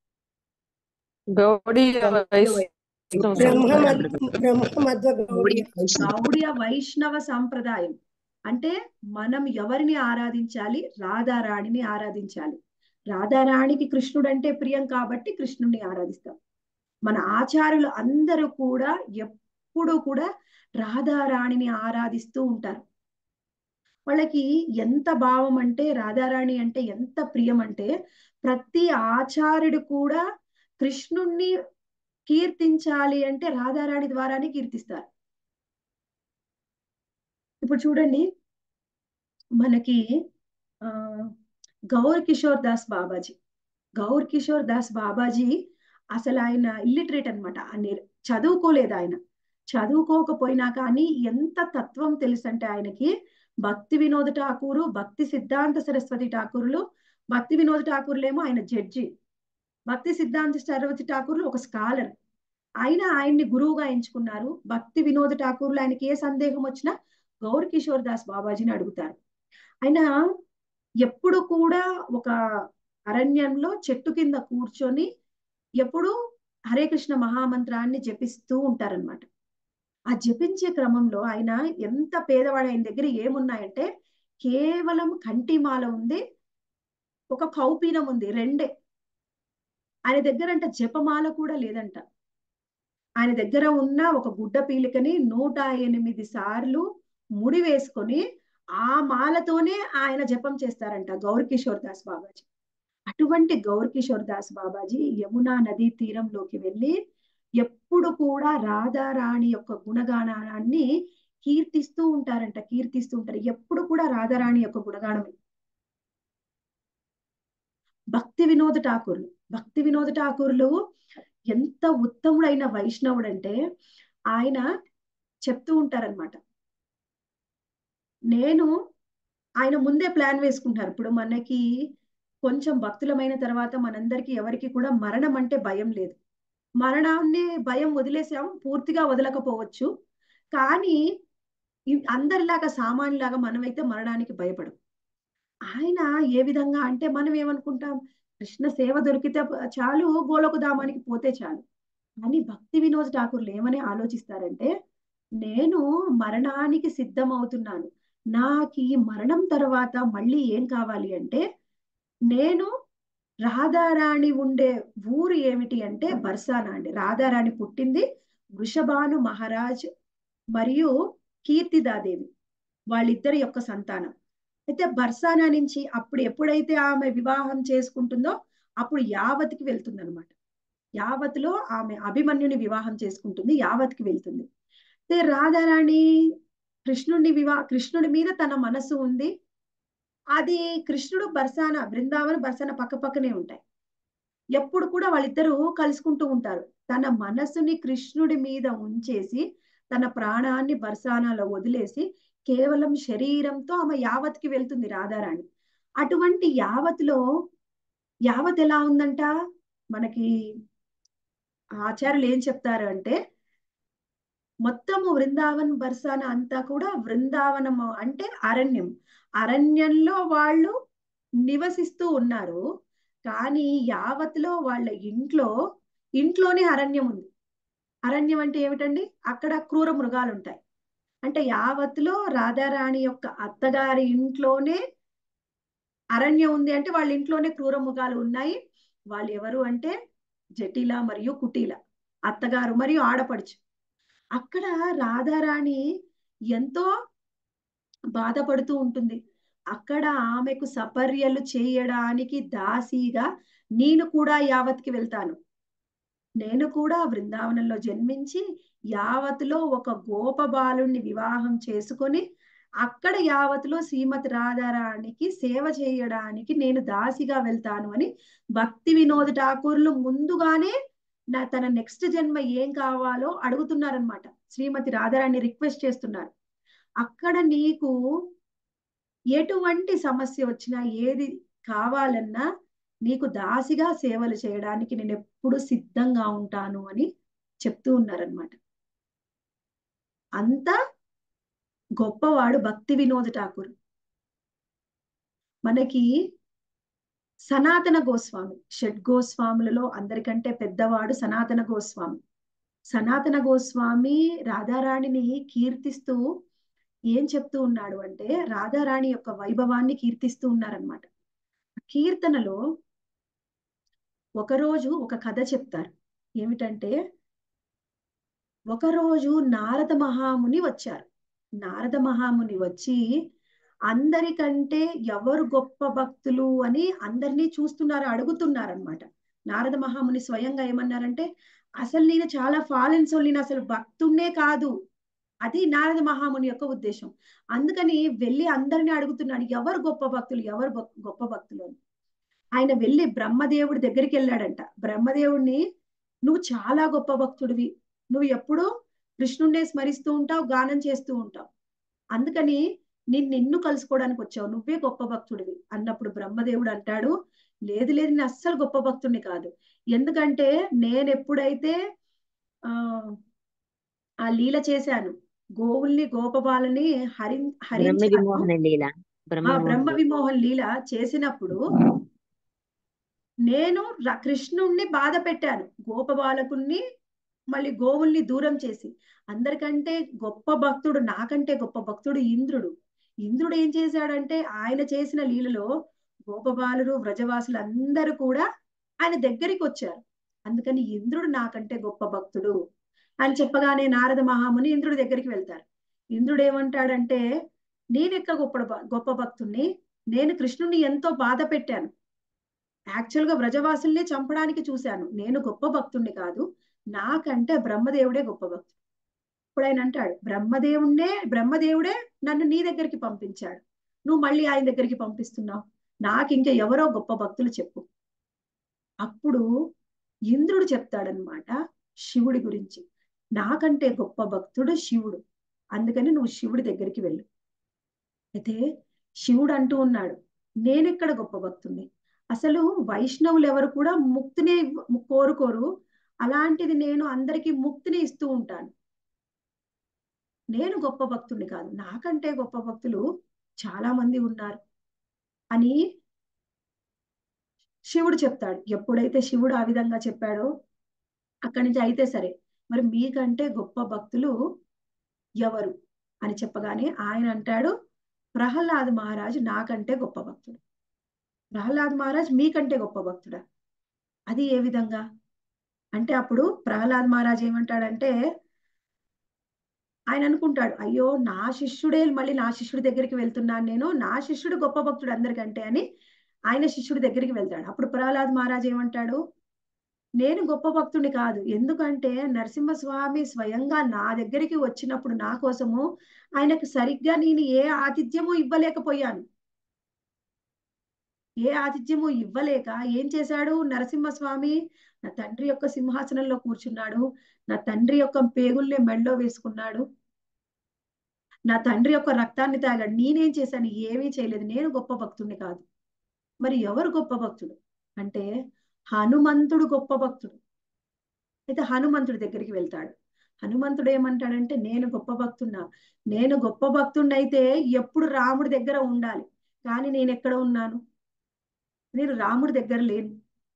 గౌడీ వైష్ణవ బ్రహ్మ సంప్రదాయం. మధ్వ- బ్రహ్మ మధ్వ గౌడి గౌడ్య వైష్ణవ సంప్రదాయం అంటే మనం ఎవరిని ఆరాధించాలి రాధారాణిని ఆరాధించాలి రాధారాణికి కృష్ణుడు అంటే ప్రియం కాబట్టి కృష్ణుడిని ఆరాధిస్తాం మన ఆచార్యులు అందరూ కూడా ఎప్పుడూ కూడా రాధారాణిని ఆరాధిస్తూ ఉంటారు వాళ్ళకి ఎంత భావం అంటే రాధారాణి అంటే ఎంత ప్రియం అంటే ప్రతి ఆచార్యుడు కూడా కృష్ణుణ్ణి కీర్తించాలి అంటే రాధారాణి ద్వారానే కీర్తిస్తారు ఇప్పుడు చూడండి మనకి ఆ గౌర్ కిషోర్ దాస్ బాబాజీ గౌర్ కిషోర్ దాస్ బాబాజీ అసలు ఆయన ఇల్లిటరేట్ అనమాట చదువుకోలేదు ఆయన చదువుకోకపోయినా కానీ ఎంత తత్వం తెలుసు అంటే ఆయనకి భక్తి వినోద ఠాకూరు భక్తి సిద్ధాంత సరస్వతి ఠాకూరులు భక్తి వినోద ఠాకూర్లేమో ఆయన జడ్జి భక్తి సిద్ధాంత సరస్వతి ఠాకూర్లు ఒక స్కాలర్ ఆయన ఆయన్ని గురువుగా ఎంచుకున్నారు భక్తి వినోద ఠాకూర్లు ఆయనకి ఏ సందేహం వచ్చినా గౌర్ కిషోర్ దాస్ బాబాజీని అడుగుతారు ఆయన ఎప్పుడు కూడా ఒక అరణ్యంలో చెట్టు కింద కూర్చొని ఎప్పుడు హరే కృష్ణ మహామంత్రాన్ని జపిస్తూ ఉంటారనమాట ఆ జపించే క్రమంలో ఆయన ఎంత పేదవాడు ఆయన దగ్గర ఏమున్నాయంటే కేవలం కంటిమాల ఉంది ఒక కౌపీనం ఉంది రెండే ఆయన దగ్గర అంట జపమాల కూడా లేదంట ఆయన దగ్గర ఉన్న ఒక గుడ్డ పీలికని నూట ఎనిమిది సార్లు ముడి వేసుకొని ఆ మాలతోనే ఆయన జపం చేస్తారంట గౌర్ కిషోర్ దాస్ బాబాజీ అటువంటి గౌర్ కిషోర్ దాస్ బాబాజీ యమునా నదీ తీరంలోకి వెళ్ళి ఎప్పుడు కూడా రాధారాణి యొక్క గుణగానాన్ని కీర్తిస్తూ ఉంటారంట కీర్తిస్తూ ఉంటారు ఎప్పుడు కూడా రాధారాణి యొక్క గుణగానమే భక్తి వినోద ఠాకూర్లు భక్తి వినోద ఠాకూర్లు ఎంత ఉత్తముడైన వైష్ణవుడు అంటే ఆయన చెప్తూ ఉంటారనమాట నేను ఆయన ముందే ప్లాన్ వేసుకుంటారు ఇప్పుడు మనకి కొంచెం భక్తులమైన తర్వాత మనందరికీ ఎవరికి కూడా మరణం అంటే భయం లేదు మరణాన్ని భయం వదిలేసాం పూర్తిగా వదలకపోవచ్చు కానీ ఇ- అందరిలాగా సామాన్యులాగా మనమైతే మరణానికి భయపడం ఆయన ఏ విధంగా అంటే మనం ఏమనుకుంటాం కృష్ణ సేవ దొరికితే ప- చాలు గోలోకధామానికి పోతే చాలు కానీ భక్తి వినోద్ ఠాకూర్లు ఏమని ఆలోచిస్తారంటే నేను మరణానికి సిద్ధమవుతున్నాను నాకు ఈ మరణం తర్వాత మళ్ళీ ఏం కావాలి అంటే నేను రాధారాణి ఉండే ఊరు ఏమిటి అంటే బర్సానా అండి రాధారాణి పుట్టింది వృషభాను మహారాజ్ మరియు కీర్తిదాదేవి వాళ్ళిద్దరి యొక్క సంతానం అయితే బర్సానా నుంచి అప్పుడు ఎప్పుడైతే ఆమె వివాహం చేసుకుంటుందో అప్పుడు యావత్కి వెళ్తుంది అనమాట యావత్లో ఆమె అభిమన్యుని వివాహం చేసుకుంటుంది యావత్కి వెళ్తుంది అయితే రాధారాణి కృష్ణుడిని వివా కృష్ణుడి మీద తన మనసు ఉంది అది కృష్ణుడు బర్సాన బృందావన బర్సాన పక్క పక్కనే ఉంటాయి ఎప్పుడు కూడా వాళ్ళిద్దరూ కలుసుకుంటూ ఉంటారు తన మనసుని కృష్ణుడి మీద ఉంచేసి తన ప్రాణాన్ని బర్సానాలో వదిలేసి కేవలం శరీరంతో ఆమె యావత్కి వెళ్తుంది రాధారాణి అటువంటి యావత్లో యావత్ ఎలా ఉందంట మనకి ఆచార్యులు ఏం చెప్తారు అంటే మొత్తము వృందావన్ బర్సాన అంతా కూడా వృందావనము అంటే అరణ్యం అరణ్యంలో వాళ్ళు నివసిస్తూ ఉన్నారు కానీ యావత్లో వాళ్ళ ఇంట్లో ఇంట్లోనే అరణ్యం ఉంది అరణ్యం అంటే ఏమిటండి అక్కడ క్రూర మృగాలు ఉంటాయి అంటే యావత్లో రాధారాణి యొక్క అత్తగారి ఇంట్లోనే అరణ్యం ఉంది అంటే వాళ్ళ ఇంట్లోనే క్రూర మృగాలు ఉన్నాయి వాళ్ళు ఎవరు అంటే జటిల మరియు కుటీల అత్తగారు మరియు ఆడపడుచు అక్కడ రాధారాణి ఎంతో బాధపడుతూ ఉంటుంది అక్కడ ఆమెకు సపర్యలు చేయడానికి దాసీగా నేను కూడా యావత్కి వెళ్తాను నేను కూడా బృందావనంలో జన్మించి యావత్లో ఒక గోప బాలుణ్ణి వివాహం చేసుకొని అక్కడ యావత్లో శ్రీమతి రాధారాణికి సేవ చేయడానికి నేను దాసిగా వెళ్తాను అని భక్తి వినోద్ ఠాకూర్లు ముందుగానే నా తన నెక్స్ట్ జన్మ ఏం కావాలో అడుగుతున్నారనమాట శ్రీమతి రాధారాణి రిక్వెస్ట్ చేస్తున్నారు అక్కడ నీకు ఎటువంటి సమస్య వచ్చినా ఏది కావాలన్నా నీకు దాసిగా సేవలు చేయడానికి నేను ఎప్పుడు సిద్ధంగా ఉంటాను అని చెప్తూ ఉన్నారనమాట అంత గొప్పవాడు భక్తి వినోద్ ఠాకూర్ మనకి సనాతన గోస్వామి షడ్ గోస్వాములలో అందరికంటే పెద్దవాడు సనాతన గోస్వామి సనాతన గోస్వామి రాధారాణిని కీర్తిస్తూ ఏం చెప్తూ ఉన్నాడు అంటే రాధారాణి యొక్క వైభవాన్ని కీర్తిస్తూ ఉన్నారనమాట కీర్తనలో ఒకరోజు ఒక కథ చెప్తారు ఏమిటంటే ఒకరోజు నారద మహాముని వచ్చారు నారద మహాముని వచ్చి అందరికంటే ఎవరు గొప్ప భక్తులు అని అందరినీ చూస్తున్నారు అడుగుతున్నారనమాట నారద మహాముని స్వయంగా ఏమన్నారంటే అసలు నేను చాలా ఫాలెన్ సోల్ నేను అసలు భక్తున్నే కాదు అది నారద మహాముని యొక్క ఉద్దేశం అందుకని వెళ్ళి అందరినీ అడుగుతున్నాడు ఎవరు గొప్ప భక్తులు ఎవరు గొప్ప భక్తులు అని ఆయన వెళ్ళి బ్రహ్మదేవుడి దగ్గరికి వెళ్ళాడంట బ్రహ్మదేవుడిని నువ్వు చాలా గొప్ప భక్తుడివి నువ్వు ఎప్పుడూ కృష్ణుణ్ణే స్మరిస్తూ ఉంటావు గానం చేస్తూ ఉంటావు అందుకని నేను నిన్ను కలుసుకోవడానికి వచ్చావు నువ్వే గొప్ప భక్తుడివి అన్నప్పుడు బ్రహ్మదేవుడు అంటాడు లేదు లేదు నేను అస్సలు గొప్ప భక్తుడిని కాదు ఎందుకంటే నేను ఎప్పుడైతే ఆ ఆ లీల చేశాను గోవుల్ని గోపబాలని హరి బ్రహ్మ విమోహన లీల ఆ బ్రహ్మ విమోహన్ లీల చేసినప్పుడు నేను కృష్ణుణ్ణి బాధ పెట్టాను గోపబాలకుణ్ణి మళ్ళీ గోవుల్ని దూరం చేసి అందరికంటే గొప్ప భక్తుడు నాకంటే గొప్ప భక్తుడు ఇంద్రుడు ఇంద్రుడు ఏం చేశాడంటే ఆయన చేసిన లీలలో గోపబాలురు వ్రజవాసులు అందరూ కూడా ఆయన దగ్గరికి వచ్చారు అందుకని ఇంద్రుడు నాకంటే గొప్ప భక్తుడు అని చెప్పగానే నారద మహాముని ఇంద్రుడి దగ్గరికి వెళ్తారు ఇంద్రుడు ఏమంటాడంటే నేనెక్క గొప్ప గొప్ప భక్తుణ్ణి నేను కృష్ణుణ్ణి ఎంతో బాధ పెట్టాను యాక్చువల్ గా వ్రజవాసుల్ని చంపడానికి చూశాను నేను గొప్ప భక్తుణ్ణి కాదు నాకంటే బ్రహ్మదేవుడే గొప్ప భక్తుడు ఇప్పుడు ఆయన అంటాడు బ్రహ్మదేవుణ్ణే బ్రహ్మదేవుడే నన్ను నీ దగ్గరికి పంపించాడు నువ్వు మళ్ళీ ఆయన దగ్గరికి పంపిస్తున్నావు నాకు ఇంకా ఎవరో గొప్ప భక్తులు చెప్పు అప్పుడు ఇంద్రుడు చెప్తాడనమాట శివుడి గురించి నాకంటే గొప్ప భక్తుడు శివుడు అందుకని నువ్వు శివుడి దగ్గరికి వెళ్ళు అయితే శివుడు అంటూ ఉన్నాడు నేనెక్కడ గొప్ప భక్తుణ్ణి అసలు వైష్ణవులు ఎవరు కూడా ముక్తిని కోరుకోరు అలాంటిది నేను అందరికీ ముక్తిని ఇస్తూ ఉంటాను నేను గొప్ప భక్తుడిని కాదు నాకంటే గొప్ప భక్తులు చాలా మంది ఉన్నారు అని శివుడు చెప్తాడు ఎప్పుడైతే శివుడు ఆ విధంగా చెప్పాడో అక్కడి నుంచి అయితే సరే మరి మీకంటే గొప్ప భక్తులు ఎవరు అని చెప్పగానే ఆయన అంటాడు ప్రహ్లాద్ మహారాజు నాకంటే గొప్ప భక్తుడు ప్రహ్లాద్ మహారాజ్ మీకంటే గొప్ప భక్తుడా అది ఏ విధంగా అంటే అప్పుడు ప్రహ్లాద్ మహారాజ్ ఏమంటాడంటే ఆయన అనుకుంటాడు అయ్యో నా శిష్యుడే మళ్ళీ నా శిష్యుడి దగ్గరికి వెళ్తున్నాను నేను నా శిష్యుడు గొప్ప భక్తుడు అందరికంటే అని ఆయన శిష్యుడి దగ్గరికి వెళ్తాడు అప్పుడు ప్రహ్లాద్ మహారాజ్ ఏమంటాడు నేను గొప్ప భక్తుడిని కాదు ఎందుకంటే నరసింహస్వామి స్వయంగా నా దగ్గరికి వచ్చినప్పుడు నా కోసము ఆయనకు సరిగ్గా నేను ఏ ఆతిథ్యము ఇవ్వలేకపోయాను ఏ ఆతిథ్యము ఇవ్వలేక ఏం చేశాడు నరసింహస్వామి నా తండ్రి యొక్క సింహాసనంలో కూర్చున్నాడు నా తండ్రి యొక్క పేగుల్ని మెడలో వేసుకున్నాడు నా తండ్రి యొక్క రక్తాన్ని తాగాడు నేనేం చేశాను ఏమీ చేయలేదు నేను గొప్ప భక్తుడిని కాదు మరి ఎవరు గొప్ప భక్తుడు అంటే హనుమంతుడు గొప్ప భక్తుడు అయితే హనుమంతుడి దగ్గరికి వెళ్తాడు హనుమంతుడు ఏమంటాడంటే నేను గొప్ప భక్తున్నా నేను గొప్ప భక్తుడిని అయితే ఎప్పుడు రాముడి దగ్గర ఉండాలి కానీ నేను ఎక్కడ ఉన్నాను నేను రాముడి దగ్గర లేను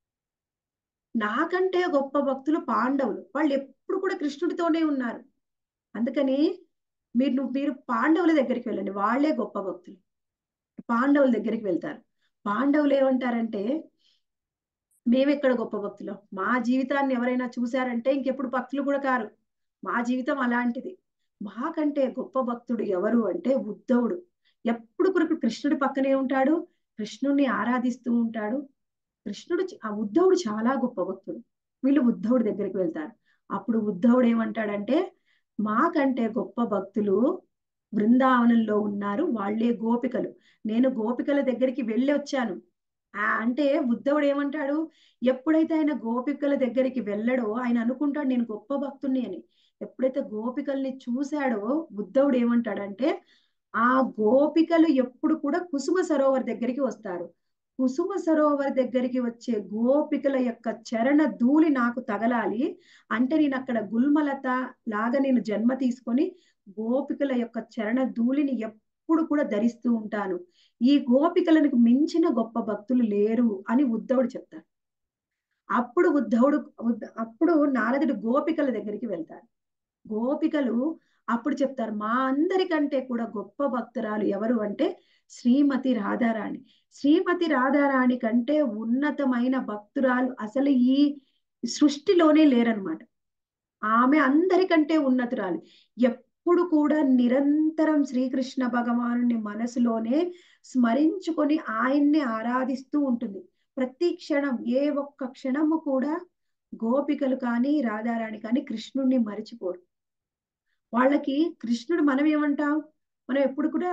నాకంటే గొప్ప భక్తులు పాండవులు వాళ్ళు ఎప్పుడు కూడా కృష్ణుడితోనే ఉన్నారు అందుకని మీరు నువ్వు- మీరు పాండవుల దగ్గరికి వెళ్ళండి వాళ్ళే గొప్ప భక్తులు పాండవుల దగ్గరికి వెళ్తారు పాండవులు ఏమంటారంటే మేమెక్కడ గొప్ప భక్తులం మా జీవితాన్ని ఎవరైనా చూశారంటే ఇంకెప్పుడు భక్తులు కూడా కారు మా జీవితం అలాంటిది మాకంటే గొప్ప భక్తుడు ఎవరు అంటే ఉద్ధవుడు ఎప్పుడు కూడా కృష్ణుడి పక్కనే ఉంటాడు కృష్ణుడిని ఆరాధిస్తూ ఉంటాడు కృష్ణుడు చ- ఆ ఉద్ధవుడు చాలా గొప్ప భక్తుడు వీళ్ళు ఉద్ధవుడి దగ్గరికి వెళ్తారు అప్పుడు ఉద్ధవుడు ఏమంటాడంటే మాకంటే గొప్ప భక్తులు బృందావనంలో ఉన్నారు వాళ్ళే గోపికలు నేను గోపికల దగ్గరికి వెళ్ళి వచ్చాను ఆ అంటే ఉద్ధవుడు ఏమంటాడు ఎప్పుడైతే ఆయన గోపికల దగ్గరికి వెళ్ళడో ఆయన అనుకుంటాడు నేను గొప్ప భక్తుణ్ణి అని ఎప్పుడైతే గోపికల్ని చూశాడో ఉద్ధవుడు ఏమంటాడంటే ఆ గోపికలు ఎప్పుడు కూడా కుసుమ సరోవర్ దగ్గరికి వస్తారు కుసుమ సరోవర్ దగ్గరికి వచ్చే గోపికల యొక్క చరణ ధూళి నాకు తగలాలి అంటే నేను అక్కడ గుల్మలత లాగా నేను జన్మ తీసుకొని గోపికల యొక్క చరణ ధూళిని ఎప్పుడు కూడా ధరిస్తూ ఉంటాను ఈ గోపికలకు మించిన గొప్ప భక్తులు లేరు అని ఉద్ధవుడు చెప్తారు అప్పుడు ఉద్ధవుడు ఉద్- అప్పుడు నారదుడు గోపికల దగ్గరికి వెళ్తారు గోపికలు అప్పుడు చెప్తారు మా అందరికంటే కూడా గొప్ప భక్తురాలు ఎవరు అంటే శ్రీమతి రాధారాణి శ్రీమతి రాధారాణి కంటే ఉన్నతమైన భక్తురాలు అసలు ఈ సృష్టిలోనే లేరనమాట ఆమె అందరికంటే ఉన్నతురాలు ఎప్పుడు కూడా నిరంతరం శ్రీకృష్ణ భగవానుని మనసులోనే స్మరించుకొని ఆయన్ని ఆరాధిస్తూ ఉంటుంది ప్రతి క్షణం ఏ ఒక్క క్షణము కూడా గోపికలు కానీ రాధారాణి కానీ కృష్ణుణ్ణి మరిచిపోరు వాళ్ళకి కృష్ణుడు మనం ఏమంటాం మనం ఎప్పుడు కూడా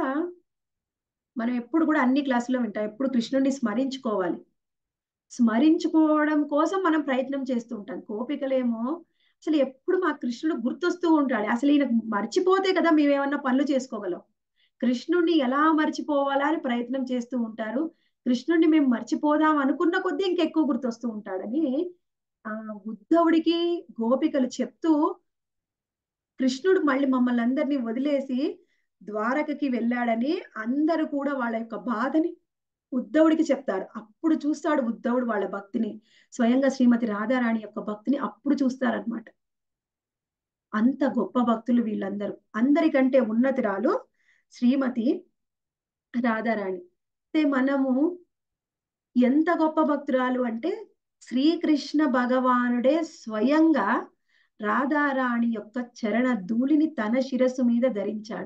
మనం ఎప్పుడు కూడా అన్ని క్లాసులో వింటాం ఎప్పుడు కృష్ణుడిని స్మరించుకోవాలి స్మరించుకోవడం కోసం మనం ప్రయత్నం చేస్తూ ఉంటాం గోపికలేమో అసలు ఎప్పుడు మా కృష్ణుడు గుర్తొస్తూ ఉంటాడు అసలు ఈయన మర్చిపోతే కదా మేమేమన్నా పనులు చేసుకోగలం కృష్ణుడిని ఎలా మర్చిపోవాలా అని ప్రయత్నం చేస్తూ ఉంటారు కృష్ణుడిని మేము మర్చిపోదాం అనుకున్న కొద్దీ ఇంకెక్కువ గుర్తొస్తూ ఉంటాడని ఆ ఉద్ధవుడికి గోపికలు చెప్తూ కృష్ణుడు మళ్ళీ మమ్మల్ని అందరినీ వదిలేసి ద్వారకకి వెళ్ళాడని అందరూ కూడా వాళ్ళ యొక్క బాధని ఉద్ధవుడికి చెప్తారు అప్పుడు చూస్తాడు ఉద్ధవుడు వాళ్ళ భక్తిని స్వయంగా శ్రీమతి రాధారాణి యొక్క భక్తిని అప్పుడు చూస్తారనమాట అంత గొప్ప భక్తులు వీళ్ళందరూ అందరికంటే ఉన్నతిరాలు శ్రీమతి రాధారాణి అయితే మనము ఎంత గొప్ప భక్తురాలు అంటే శ్రీకృష్ణ భగవానుడే స్వయంగా రాధారాణి యొక్క చరణ ధూళిని తన శిరస్సు మీద ధరించాడు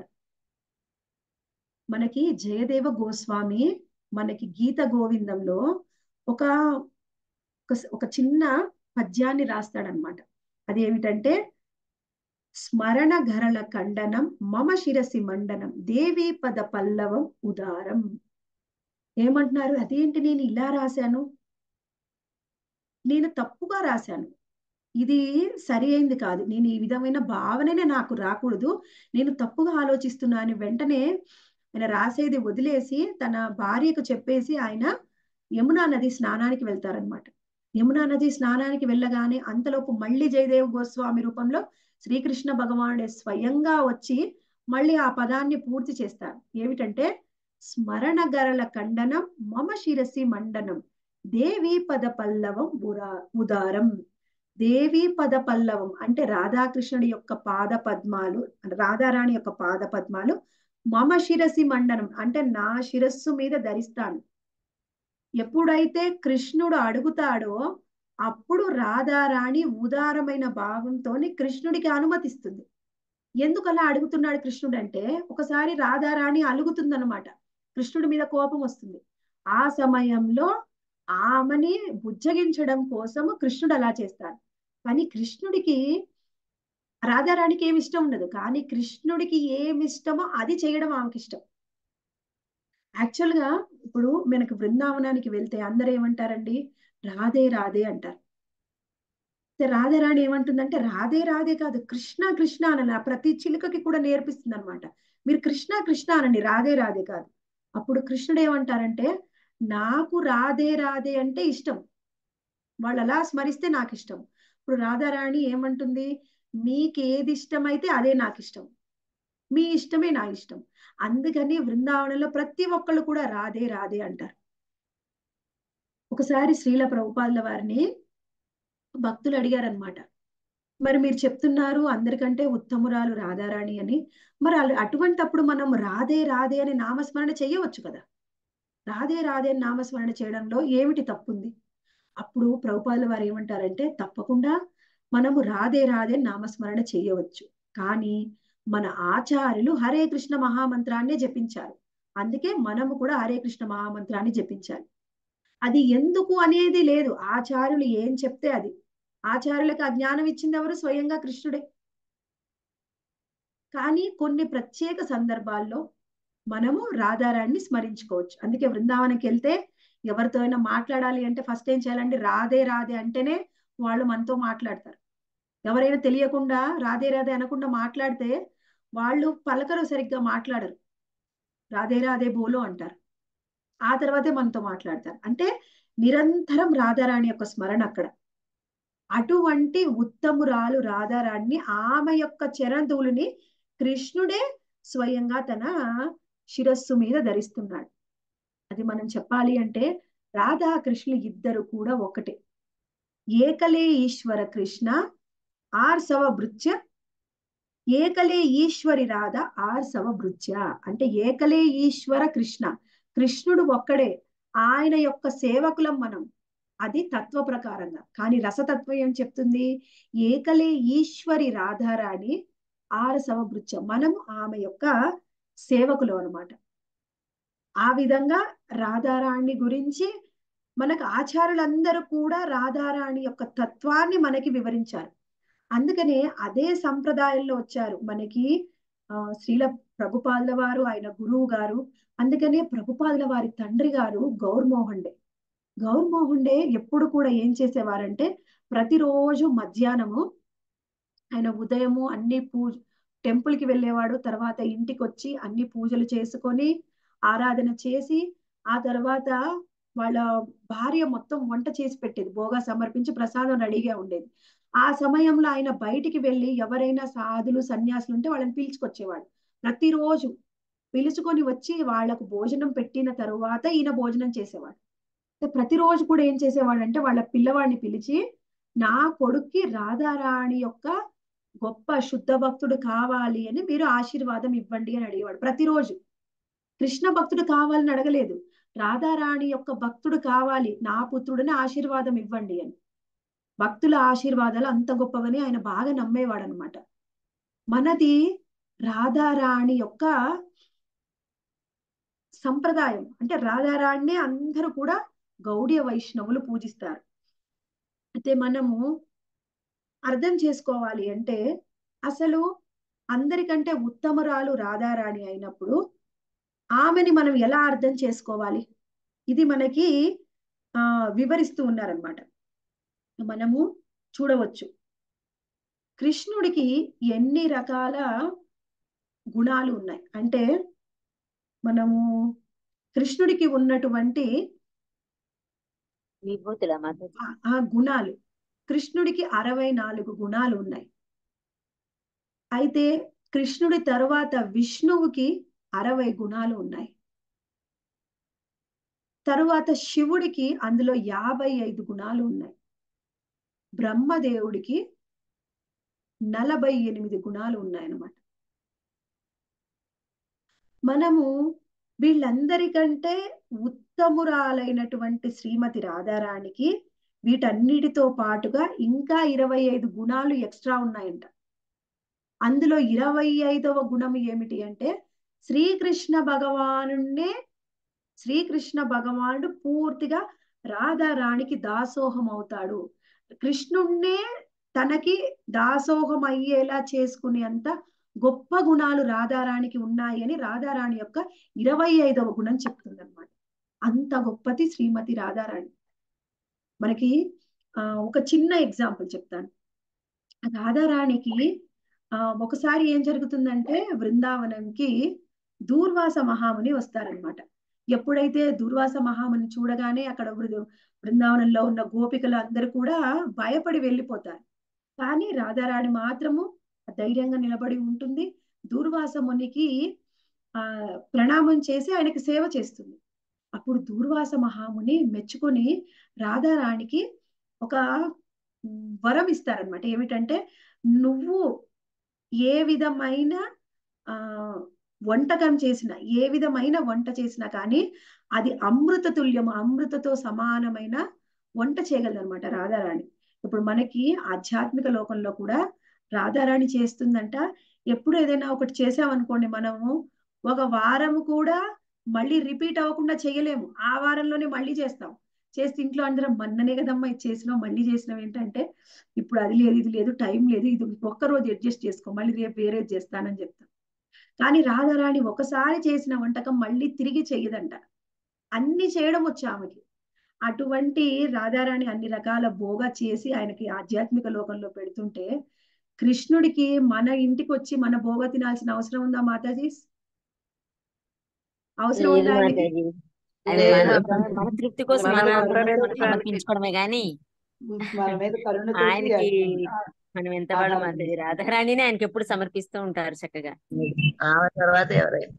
మనకి జయదేవ గోస్వామి మనకి గీత గోవిందంలో ఒక ఒక- ఒక చిన్న పద్యాన్ని రాస్తాడనమాట అదేమిటంటే స్మరణ గరళ ఖండనం మమ శిరసి మండనం దేవీ పద పల్లవం ఉదారం ఏమంటున్నారు అదేంటి నేను ఇలా రాశాను నేను తప్పుగా రాశాను ఇది సరి అయింది కాదు నేను ఈ విధమైన భావననే నాకు రాకూడదు నేను తప్పుగా ఆలోచిస్తున్నాను వెంటనే ఆయన రాసేది వదిలేసి తన భార్యకు చెప్పేసి ఆయన యమునా నది స్నానానికి వెళ్తారనమాట యమునా నది స్నానానికి వెళ్ళగానే అంతలోపు మళ్ళీ జయదేవ్ గోస్వామి రూపంలో శ్రీకృష్ణ భగవానుడే స్వయంగా వచ్చి మళ్ళీ ఆ పదాన్ని పూర్తి చేస్తారు ఏమిటంటే స్మరణ గరల ఖండనం మమ శిరసి మండనం దేవీ పద పల్లవం ఉరా ఉదారం దేవీ పద పల్లవం అంటే రాధాకృష్ణుడి యొక్క పాద పద్మాలు రాధారాణి యొక్క పాద పద్మాలు మమ శిరసి మండనం అంటే నా శిరస్సు మీద ధరిస్తాను ఎప్పుడైతే కృష్ణుడు అడుగుతాడో అప్పుడు రాధారాణి ఉదారమైన భావంతోని కృష్ణుడికి అనుమతిస్తుంది ఎందుకు అలా అడుగుతున్నాడు కృష్ణుడు అంటే ఒకసారి రాధారాణి అలుగుతుందన్నమాట కృష్ణుడి మీద కోపం వస్తుంది ఆ సమయంలో ఆమెని బుజ్జగించడం కోసము కృష్ణుడు అలా చేస్తాడు కానీ కృష్ణుడికి రాధారాణికి ఏమి ఇష్టం ఉండదు కానీ కృష్ణుడికి ఏమి ఇష్టమో అది చేయడం ఆమెకి ఇష్టం యాక్చువల్ గా ఇప్పుడు మనకు బృందావనానికి వెళ్తే అందరూ ఏమంటారండి రాధే రాధే అంటారు అయితే రాధారాణి ఏమంటుందంటే రాధే రాధే కాదు కృష్ణ కృష్ణ అని ప్రతి చిలుకకి కూడా నేర్పిస్తుంది అనమాట మీరు కృష్ణ కృష్ణ అనండి రాధే రాధే కాదు అప్పుడు కృష్ణుడు ఏమంటారంటే నాకు రాధే రాధే అంటే ఇష్టం వాళ్ళు అలా స్మరిస్తే నాకు ఇష్టం ఇప్పుడు రాధారాణి ఏమంటుంది మీకు ఏది ఇష్టమైతే అదే నాకు ఇష్టం మీ ఇష్టమే నా ఇష్టం అందుకని బృందావనంలో ప్రతి ఒక్కళ్ళు కూడా రాధే రాధే అంటారు ఒకసారి శ్రీల ప్రభుపాదుల వారిని భక్తులు అడిగారనమాట మరి మీరు చెప్తున్నారు అందరికంటే ఉత్తమురాలు రాధారాణి అని మరి అల- అటువంటప్పుడు మనం రాధే రాధే అని నామస్మరణ చేయవచ్చు కదా రాధే రాధే అని నామస్మరణ చేయడంలో ఏమిటి తప్పుంది అప్పుడు ప్రభుపాదుల వారు ఏమంటారంటే తప్పకుండా మనము రాధే రాధే అని నామస్మరణ చేయవచ్చు కానీ మన ఆచార్యులు హరే కృష్ణ మహామంత్రాన్నే జపించారు అందుకే మనము కూడా హరే కృష్ణ మహామంత్రాన్ని జపించాలి అది ఎందుకు అనేది లేదు ఆచార్యులు ఏం చెప్తే అది ఆచార్యులకు ఆ జ్ఞానం ఇచ్చింది ఎవరు స్వయంగా కృష్ణుడే కానీ కొన్ని ప్రత్యేక సందర్భాల్లో మనము రాధారాణ్ణి స్మరించుకోవచ్చు అందుకే బృందావనంకి వెళ్తే ఎవరితో అయినా మాట్లాడాలి అంటే ఫస్ట్ ఏం చేయాలంటే రాధే రాధే అంటేనే వాళ్ళు మనతో మాట్లాడతారు ఎవరైనా తెలియకుండా రాధే రాధే అనకుండా మాట్లాడితే వాళ్ళు పలకరు సరిగ్గా మాట్లాడరు రాధే రాధే బోలో అంటారు ఆ తర్వాతే మనతో మాట్లాడతారు అంటే నిరంతరం రాధారాణి యొక్క స్మరణ అక్కడ అటువంటి ఉత్తమురాలు రాధారాణ్ణి ఆమె యొక్క చరణధూళిని కృష్ణుడే స్వయంగా తన శిరస్సు మీద ధరిస్తున్నాడు అది మనం చెప్పాలి అంటే రాధా కృష్ణులు ఇద్దరు కూడా ఒకటే ఏకలే ఈశ్వర కృష్ణ ఆర్ సవ భృత్య ఏకలే ఈశ్వరి రాధ ఆర్ సవ భృత్య అంటే ఏకలే ఈశ్వర కృష్ణ కృష్ణుడు ఒక్కడే ఆయన యొక్క సేవకులం మనం అది తత్వ ప్రకారంగా కానీ రసతత్వం ఏం చెప్తుంది ఏకలే ఈశ్వరి రాధారాణి ఆర్ సవ భృత్య మనము ఆమె యొక్క సేవకులు అన్నమాట ఆ విధంగా రాధారాణి గురించి మనకు ఆచారులందరూ కూడా రాధారాణి యొక్క తత్వాన్ని మనకి వివరించారు అందుకనే అదే సంప్రదాయంలో వచ్చారు మనకి ఆ శ్రీల ప్రభుపాదుల వారు ఆయన గురువు గారు అందుకనే ప్రభుపాదుల వారి తండ్రి గారు గౌర్మోహండే గౌర్మోహండే ఎప్పుడు కూడా ఏం చేసేవారంటే ప్రతిరోజు మధ్యాహ్నము ఆయన ఉదయము అన్ని పూజ టెంపుల్ కి వెళ్ళేవాడు తర్వాత ఇంటికి వచ్చి అన్ని పూజలు చేసుకొని ఆరాధన చేసి ఆ తర్వాత వాళ్ళ భార్య మొత్తం వంట చేసి పెట్టేది భోగా సమర్పించి ప్రసాదం రెడీగా ఉండేది ఆ సమయంలో ఆయన బయటికి వెళ్ళి ఎవరైనా సాధులు సన్యాసులు ఉంటే వాళ్ళని పిలుచుకొచ్చేవాడు ప్రతిరోజు పిలుచుకొని వచ్చి వాళ్ళకు భోజనం పెట్టిన తరువాత ఈయన భోజనం చేసేవాడు ప్రతిరోజు కూడా ఏం చేసేవాడు అంటే వాళ్ళ పిల్లవాడిని పిలిచి నా కొడుక్కి రాధారాణి యొక్క గొప్ప శుద్ధ భక్తుడు కావాలి అని మీరు ఆశీర్వాదం ఇవ్వండి అని అడిగేవాడు ప్రతిరోజు కృష్ణ భక్తుడు కావాలని అడగలేదు రాధారాణి యొక్క భక్తుడు కావాలి నా పుత్రుడిని ఆశీర్వాదం ఇవ్వండి అని భక్తుల ఆశీర్వాదాలు అంత గొప్పవని ఆయన బాగా నమ్మేవాడు అనమాట మనది రాధారాణి యొక్క సంప్రదాయం అంటే రాధారాణ్ణే అందరూ కూడా గౌడీయ వైష్ణవులు పూజిస్తారు అయితే మనము అర్థం చేసుకోవాలి అంటే అసలు అందరికంటే ఉత్తమరాలు రాధారాణి అయినప్పుడు ఆమెని మనం ఎలా అర్థం చేసుకోవాలి ఇది మనకి ఆ వివరిస్తూ ఉన్నారనమాట మనము చూడవచ్చు కృష్ణుడికి ఎన్ని రకాల గుణాలు ఉన్నాయి అంటే మనము కృష్ణుడికి ఉన్నటువంటి విభూతుల మాతాజీ ఆ- ఆ గుణాలు కృష్ణుడికి అరవై నాలుగు గుణాలు ఉన్నాయి అయితే కృష్ణుడి తరువాత విష్ణువుకి అరవై గుణాలు ఉన్నాయి తరువాత శివుడికి అందులో యాభై ఐదు గుణాలు ఉన్నాయి బ్రహ్మదేవుడికి నలభై ఎనిమిది గుణాలు ఉన్నాయన్నమాట మనము వీళ్ళందరికంటే ఉత్తమురాలైనటువంటి శ్రీమతి రాధారాణికి వీటన్నిటితో పాటుగా ఇంకా ఇరవై ఐదు గుణాలు ఎక్స్ట్రా ఉన్నాయంట అందులో ఇరవై ఐదవ గుణం ఏమిటి అంటే శ్రీకృష్ణ భగవానుణ్ణే శ్రీకృష్ణ భగవానుడు పూర్తిగా రాధారాణికి దాసోహం అవుతాడు కృష్ణుణ్ణే తనకి దాసోహం అయ్యేలా చేసుకునేంత గొప్ప గుణాలు రాధారాణికి ఉన్నాయి అని రాధారాణి యొక్క ఇరవై ఐదవ గుణం చెప్తుంది అనమాట అంత గొప్పది శ్రీమతి రాధారాణి మనకి ఆ ఒక చిన్న ఎగ్జాంపుల్ చెప్తాను రాధారాణికి ఆ ఒకసారి ఏం జరుగుతుందంటే బృందావనంకి దూర్వాస మహాముని వస్తారనమాట ఎప్పుడైతే దూర్వాస మహాముని చూడగానే అక్కడ బృ- బృందావనంలో ఉన్న గోపికలు అందరూ కూడా భయపడి వెళ్ళిపోతారు కానీ రాధారాణి మాత్రము ధైర్యంగా నిలబడి ఉంటుంది దూర్వాస మునికి ఆ ప్రణామం చేసి ఆయనకి సేవ చేస్తుంది అప్పుడు దూర్వాస మహాముని మెచ్చుకొని రాధారాణికి ఒక ఉమ్, వరం ఇస్తారనమాట ఏమిటంటే నువ్వు ఏ విధమైన ఆ వంటకం చేసిన ఏ విధమైన వంట చేసినా కానీ అది అమృత తుల్యము అమృతతో సమానమైన వంట చేయగలదు అనమాట రాధారాణి ఇప్పుడు మనకి ఆధ్యాత్మిక లోకంలో కూడా రాధారాణి చేస్తుందంట ఎప్పుడు ఏదైనా ఒకటి చేసామనుకోండి మనము ఒక వారం కూడా మళ్ళీ రిపీట్ అవ్వకుండా చేయలేము ఆ వారంలోనే మళ్ళీ చేస్తాం చేస్తే ఇంట్లో అందరం మొన్ననే కదమ్మా ఇది చేసినావు మళ్ళీ చేసినావు ఏంటంటే ఇప్పుడు అది లేదు ఇది లేదు టైం లేదు ఇది ఒక్క రోజు అడ్జస్ట్ చేసుకో మళ్ళీ రేపు వేరేది చేస్తానని చెప్తాం కానీ రాధారాణి ఒకసారి చేసిన వంటకం మళ్ళీ తిరిగి చెయ్యదంట అన్ని చేయడం వచ్చు ఆమెకి అటువంటి రాధారాణి అన్ని రకాల భోగా చేసి ఆయనకి ఆధ్యాత్మిక లోకంలో పెడుతుంటే కృష్ణుడికి మన ఇంటికి వచ్చి మన భోగ తినాల్సిన అవసరం ఉందా మాతాజీ అవసరం లేదు ఉందా ఆయనకి మాతాజీ అది లేదు. మన మన తృప్తి కోసం మన మనం ఒక్కరే మనతో సమర్పించుకోవడమే గాని మన మీద కరుణతో ఆయనకి మనం ఎంత వాళ్ళు ఆధారం మాతాజీ రాధారాణిని ఆయనకి ఎప్పుడు సమర్పిస్తూ ఉంటారు చక్కగా ఆమె తర్వాత ఎవరైనా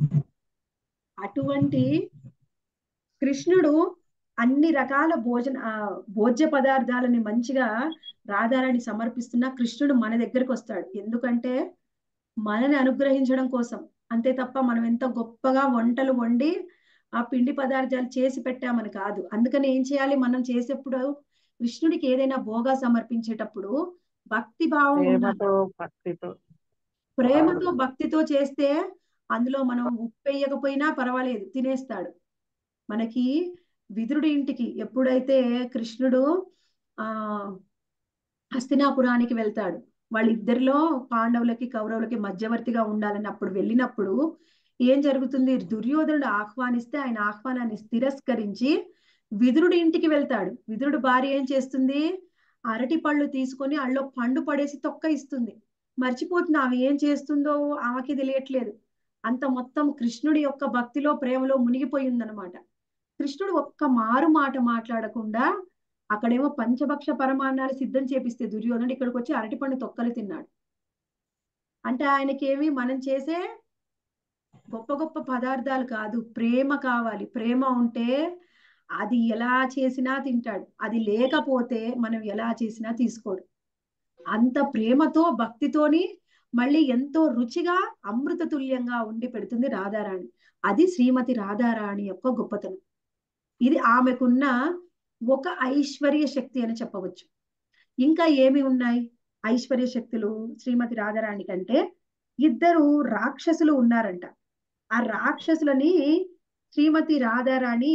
అటువంటి కృష్ణుడు అన్ని రకాల భోజన ఆ, భోజ్య పదార్థాలని మంచిగా రాధారాణి సమర్పిస్తున్న కృష్ణుడు మన దగ్గరికి వస్తాడు ఎందుకంటే మనని అనుగ్రహించడం కోసం అంతే తప్ప మనం ఎంత గొప్పగా వంటలు వండి ఆ పిండి పదార్థాలు చేసి పెట్టామని కాదు అందుకని ఏం చేయాలి మనం చేసేప్పుడు కృష్ణుడికి ఏదైనా భోగా సమర్పించేటప్పుడు భక్తి భావం ఉండాలి ప్రేమతో భక్తితో ప్రేమతో భక్తితో చేస్తే అందులో మనం ఉప్పు వేయకపోయినా పర్వాలేదు తినేస్తాడు మనకి విదురుడి ఇంటికి ఎప్పుడైతే కృష్ణుడు ఆ హస్తినాపురానికి వెళ్తాడు వాళ్ళిద్దరిలో పాండవులకి కౌరవులకి మధ్యవర్తిగా ఉండాలని అప్పుడు వెళ్ళినప్పుడు ఏం జరుగుతుంది దుర్యోధనుడు ఆహ్వానిస్తే ఆయన ఆహ్వానాన్ని తిరస్కరించి విదురుడి ఇంటికి వెళ్తాడు విదురుడు భార్య ఏం చేస్తుంది అరటి పళ్ళు తీసుకొని అల్లో పండు పడేసి తొక్క ఇస్తుంది మర్చిపోతుంది ఆమె ఏం చేస్తుందో ఆమెకి తెలియట్లేదు అంత మొత్తం కృష్ణుడి యొక్క భక్తిలో ప్రేమలో మునిగిపోయి ఉందన్నమాట కృష్ణుడు ఒక్క మారు మాట మాట్లాడకుండా అక్కడేమో పంచభక్ష పరమాన్నాలు సిద్ధం చేపిస్తే దుర్యోధనుడు ఇక్కడికి వచ్చి అరటిపండు తొక్కలు తిన్నాడు అంటే ఆయనకేమి మనం చేసే గొప్ప గొప్ప పదార్థాలు కాదు ప్రేమ కావాలి ప్రేమ ఉంటే అది ఎలా చేసినా తింటాడు అది లేకపోతే మనం ఎలా చేసినా తీసుకోడు అంత ప్రేమతో భక్తితోని మళ్ళీ ఎంతో రుచిగా అమృత తుల్యంగా ఉండి పెడుతుంది రాధారాణి అది శ్రీమతి రాధారాణి యొక్క గొప్పతనం ఇది ఆమెకున్న ఒక ఐశ్వర్య శక్తి అని చెప్పవచ్చు ఇంకా ఏమి ఉన్నాయి ఐశ్వర్య శక్తులు శ్రీమతి రాధారాణి కంటే ఇద్దరు రాక్షసులు ఉన్నారంట ఆ రాక్షసులని శ్రీమతి రాధారాణి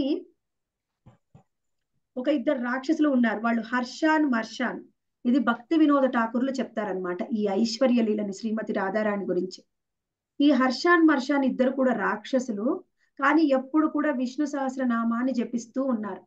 ఒక ఇద్దరు రాక్షసులు ఉన్నారు వాళ్ళు హర్షాన్ మర్షాన్ ఇది భక్తి వినోద ఠాకూర్లు చెప్తారనమాట ఈ ఐశ్వర్య లీలని శ్రీమతి రాధారాణి గురించి ఈ హర్షాన్ మర్షాన్ ఇద్దరు కూడా రాక్షసులు కానీ ఎప్పుడు కూడా విష్ణు సహస్రనామాన్ని జపిస్తూ ఉన్నారు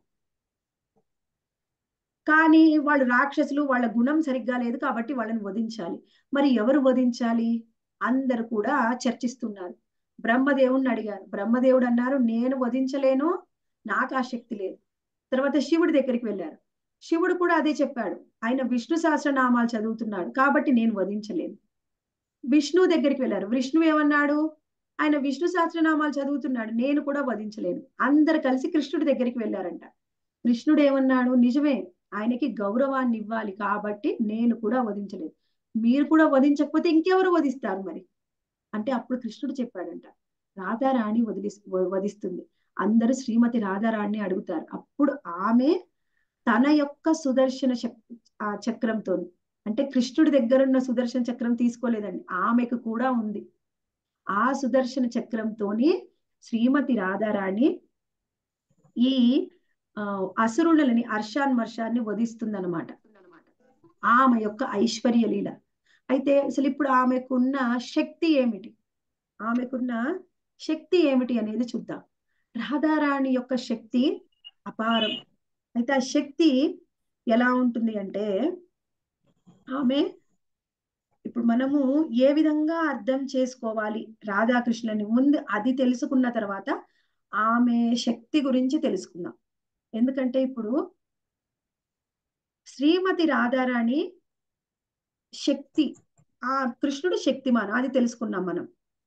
కానీ వాళ్ళు రాక్షసులు వాళ్ళ గుణం సరిగ్గా లేదు కాబట్టి వాళ్ళని వధించాలి మరి ఎవరు వధించాలి అందరు కూడా చర్చిస్తున్నారు బ్రహ్మదేవుడిని అడిగారు బ్రహ్మదేవుడు అన్నారు నేను వధించలేను నాకు ఆ శక్తి లేదు తర్వాత శివుడి దగ్గరికి వెళ్ళారు శివుడు కూడా అదే చెప్పాడు ఆయన విష్ణు సహస్రనామాలు చదువుతున్నాడు కాబట్టి నేను వధించలేను విష్ణు దగ్గరికి వెళ్ళారు విష్ణు ఏమన్నాడు ఆయన విష్ణు సహస్రనామాలు చదువుతున్నాడు నేను కూడా వధించలేను అందరు కలిసి కృష్ణుడి దగ్గరికి వెళ్ళారంట కృష్ణుడు ఏమన్నాడు నిజమే ఆయనకి గౌరవాన్ని ఇవ్వాలి కాబట్టి నేను కూడా వధించలేదు మీరు కూడా వధించకపోతే ఇంకెవరు వధిస్తారు మరి అంటే అప్పుడు కృష్ణుడు చెప్పాడంట రాధారాణి వదిలి వధిస్తుంది అందరూ శ్రీమతి రాధారాణి అడుగుతారు అప్పుడు ఆమె తన యొక్క సుదర్శన ఆ చక్రంతో అంటే కృష్ణుడి దగ్గర ఉన్న సుదర్శన చక్రం తీసుకోలేదండి ఆమెకు కూడా ఉంది ఆ సుదర్శన చక్రంతోని శ్రీమతి రాధారాణి ఈ ఆ అసురులని అర్షాన్ మర్షాన్ని వధిస్తుందన్నమాట ఆమె యొక్క ఐశ్వర్య లీల అయితే అసలు ఇప్పుడు ఆమెకున్న శక్తి ఏమిటి ఆమెకున్న శక్తి ఏమిటి అనేది చూద్దాం రాధారాణి యొక్క శక్తి అపారం అయితే ఆ శక్తి ఎలా ఉంటుంది అంటే ఆమె ఇప్పుడు మనము ఏ విధంగా అర్థం చేసుకోవాలి రాధాకృష్ణుని ముందు అది తెలుసుకున్న తర్వాత ఆమె శక్తి గురించి తెలుసుకుందాం ఎందుకంటే ఇప్పుడు శ్రీమతి రాధారాణి శక్తి ఆ కృష్ణుడు శక్తిమాన్ అది తెలుసుకున్నాం మనం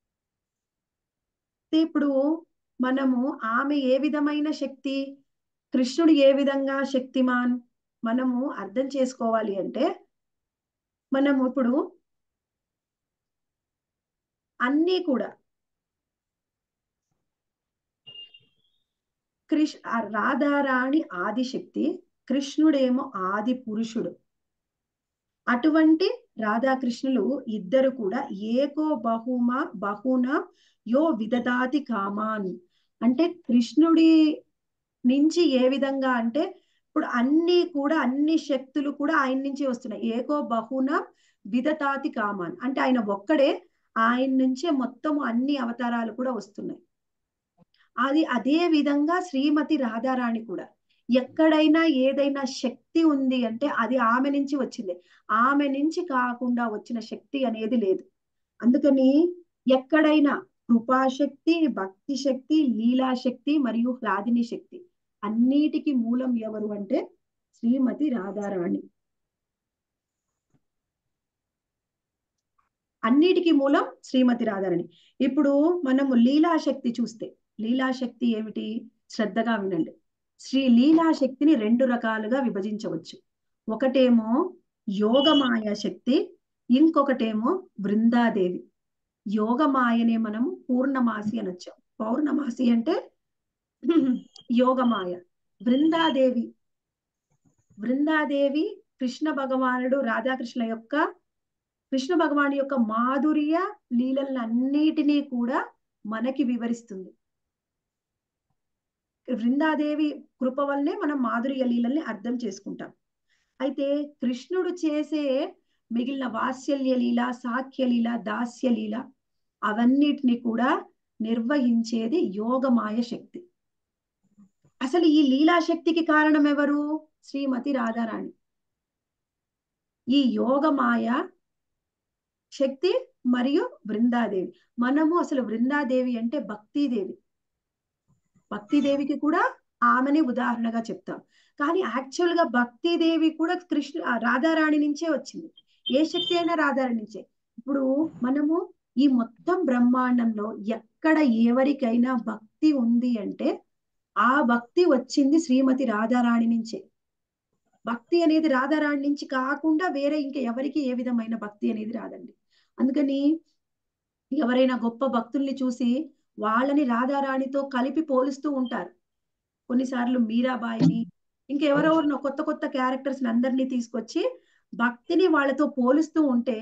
ఇప్పుడు మనము ఆమె ఏ విధమైన శక్తి కృష్ణుడు ఏ విధంగా శక్తిమాన్ మనము అర్థం చేసుకోవాలి అంటే మనము ఇప్పుడు అన్నీ కూడా కృష్ ఆ రాధారాణి ఆదిశక్తి కృష్ణుడేమో ఆది పురుషుడు అటువంటి రాధాకృష్ణులు ఇద్దరు కూడా ఏకో బహుమ బహున యో విదదాతి కామాన్ అంటే కృష్ణుడి నుంచి ఏ విధంగా అంటే ఇప్పుడు అన్ని కూడా అన్ని శక్తులు కూడా ఆయన నుంచి వస్తున్నాయి ఏకో బహున విదతాతి కామాన్ అంటే ఆయన ఒక్కడే ఆయన నుంచే మొత్తం అన్ని అవతారాలు కూడా వస్తున్నాయి అది అదే విధంగా శ్రీమతి రాధారాణి కూడా ఎక్కడైనా ఏదైనా శక్తి ఉంది అంటే అది ఆమె నుంచి వచ్చింది ఆమె నుంచి కాకుండా వచ్చిన శక్తి అనేది లేదు అందుకని ఎక్కడైనా కృపాశక్తి భక్తి శక్తి లీలాశక్తి మరియు హ్లాదిని శక్తి అన్నిటికీ మూలం ఎవరు అంటే శ్రీమతి రాధారాణి అన్నిటికీ మూలం శ్రీమతి రాధారాణి ఇప్పుడు మనము లీలాశక్తి చూస్తే లీలాశక్తి ఏమిటి శ్రద్ధగా వినండి శ్రీ లీలాశక్తిని రెండు రకాలుగా విభజించవచ్చు ఒకటేమో యోగమాయ శక్తి ఇంకొకటేమో బృందాదేవి యోగమాయనే మనము పూర్ణమాసి అనొచ్చాం పౌర్ణమాసి అంటే యోగమాయ బృందాదేవి బృందాదేవి కృష్ణ భగవానుడు రాధాకృష్ణ యొక్క కృష్ణ భగవాను యొక్క మాధుర్య లీలలన్నిటినీ కూడా మనకి వివరిస్తుంది బృందాదేవి కృప వల్లనే మనం మాధుర్య లీలల్ని అర్థం చేసుకుంటాం అయితే కృష్ణుడు చేసే మిగిలిన వాత్సల్య లీల సాఖ్య లీల దాస్య లీల అవన్నిటిని కూడా నిర్వహించేది యోగమాయ శక్తి అసలు ఈ లీలాశక్తికి కారణం ఎవరు శ్రీమతి రాధారాణి ఈ యోగమాయ శక్తి మరియు బృందాదేవి మనము అసలు బృందాదేవి అంటే భక్తిదేవి భక్తిదేవికి కూడా ఆమెని ఉదాహరణగా చెప్తాం కానీ యాక్చువల్ గా భక్తిదేవి కూడా కృష్ణ ఆ రాధారాణి నుంచే వచ్చింది ఏ శక్తి అయినా రాధారాణి నుంచే ఇప్పుడు మనము ఈ మొత్తం బ్రహ్మాండంలో ఎక్కడ ఎవరికైనా భక్తి ఉంది అంటే ఆ భక్తి వచ్చింది శ్రీమతి రాధారాణి నుంచే భక్తి అనేది రాధారాణి నుంచి కాకుండా వేరే ఇంకా ఎవరికి ఏ విధమైన భక్తి అనేది రాదండి అందుకని ఎవరైనా గొప్ప భక్తుల్ని చూసి వాళ్ళని రాధారాణితో కలిపి పోలుస్తూ ఉంటారు కొన్నిసార్లు మీరాబాయిని ఇంకెవరెవరినో కొత్త కొత్త క్యారెక్టర్స్ అందరినీ తీసుకొచ్చి భక్తిని వాళ్ళతో పోలుస్తూ ఉంటే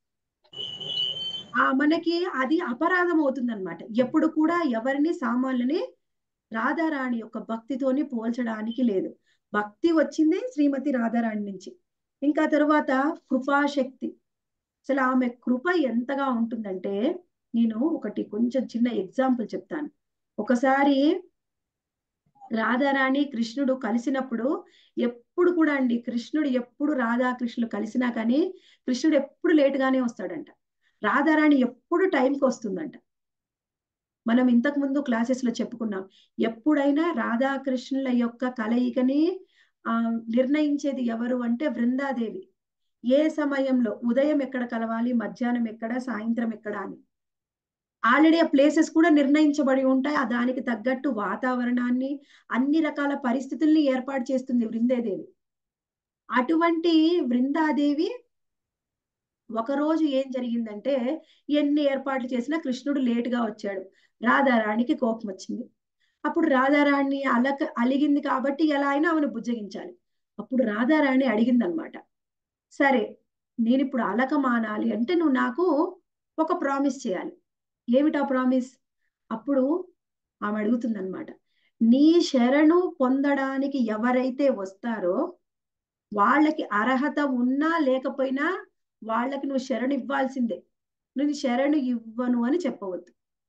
ఆ మనకి అది అపరాధం అవుతుందన్నమాట ఎప్పుడు కూడా ఎవరిని సామాన్యుని రాధారాణి యొక్క భక్తితోని పోల్చడానికి లేదు భక్తి వచ్చింది శ్రీమతి రాధారాణి నుంచి ఇంకా తరువాత కృపాశక్తి అసలు ఆమె కృప ఎంతగా ఉంటుందంటే నేను ఒకటి కొంచెం చిన్న ఎగ్జాంపుల్ చెప్తాను ఒకసారి రాధారాణి కృష్ణుడు కలిసినప్పుడు ఎప్పుడు కూడా అండి కృష్ణుడు ఎప్పుడు రాధాకృష్ణులు కలిసినా కానీ కృష్ణుడు ఎప్పుడు లేటుగానే వస్తాడంట రాధారాణి ఎప్పుడు టైంకి వస్తుందంట మనం ఇంతకు ముందు క్లాసెస్ లో చెప్పుకున్నాం ఎప్పుడైనా రాధాకృష్ణుల యొక్క కలయికని ఆ నిర్ణయించేది ఎవరు అంటే బృందాదేవి ఏ సమయంలో ఉదయం ఎక్కడ కలవాలి మధ్యాహ్నం ఎక్కడ సాయంత్రం ఎక్కడ అని ఆల్రెడీ ఆ ప్లేసెస్ కూడా నిర్ణయించబడి ఉంటాయి ఆ దానికి తగ్గట్టు వాతావరణాన్ని అన్ని రకాల పరిస్థితుల్ని ఏర్పాటు చేస్తుంది బృందేదేవి అటువంటి బృందాదేవి ఒకరోజు ఏం జరిగిందంటే ఎన్ని ఏర్పాట్లు చేసినా కృష్ణుడు లేటుగా వచ్చాడు రాధారాణికి కోపం వచ్చింది అప్పుడు రాధారాణి అలక అలిగింది కాబట్టి ఎలా అయినా ఆమెను బుజ్జగించాలి అప్పుడు రాధారాణి అడిగింది అనమాట సరే నేను ఇప్పుడు అలక మానాలి అంటే నువ్వు నాకు ఒక ప్రామిస్ చేయాలి ఏమిటా ప్రామిస్ అప్పుడు ఆమె అడుగుతుందన్నమాట నీ శరణు పొందడానికి ఎవరైతే వస్తారో వాళ్ళకి అర్హత ఉన్నా లేకపోయినా వాళ్ళకి నువ్వు శరణు ఇవ్వాల్సిందే నువ్వు శరణు ఇవ్వను అని చెప్పవద్దు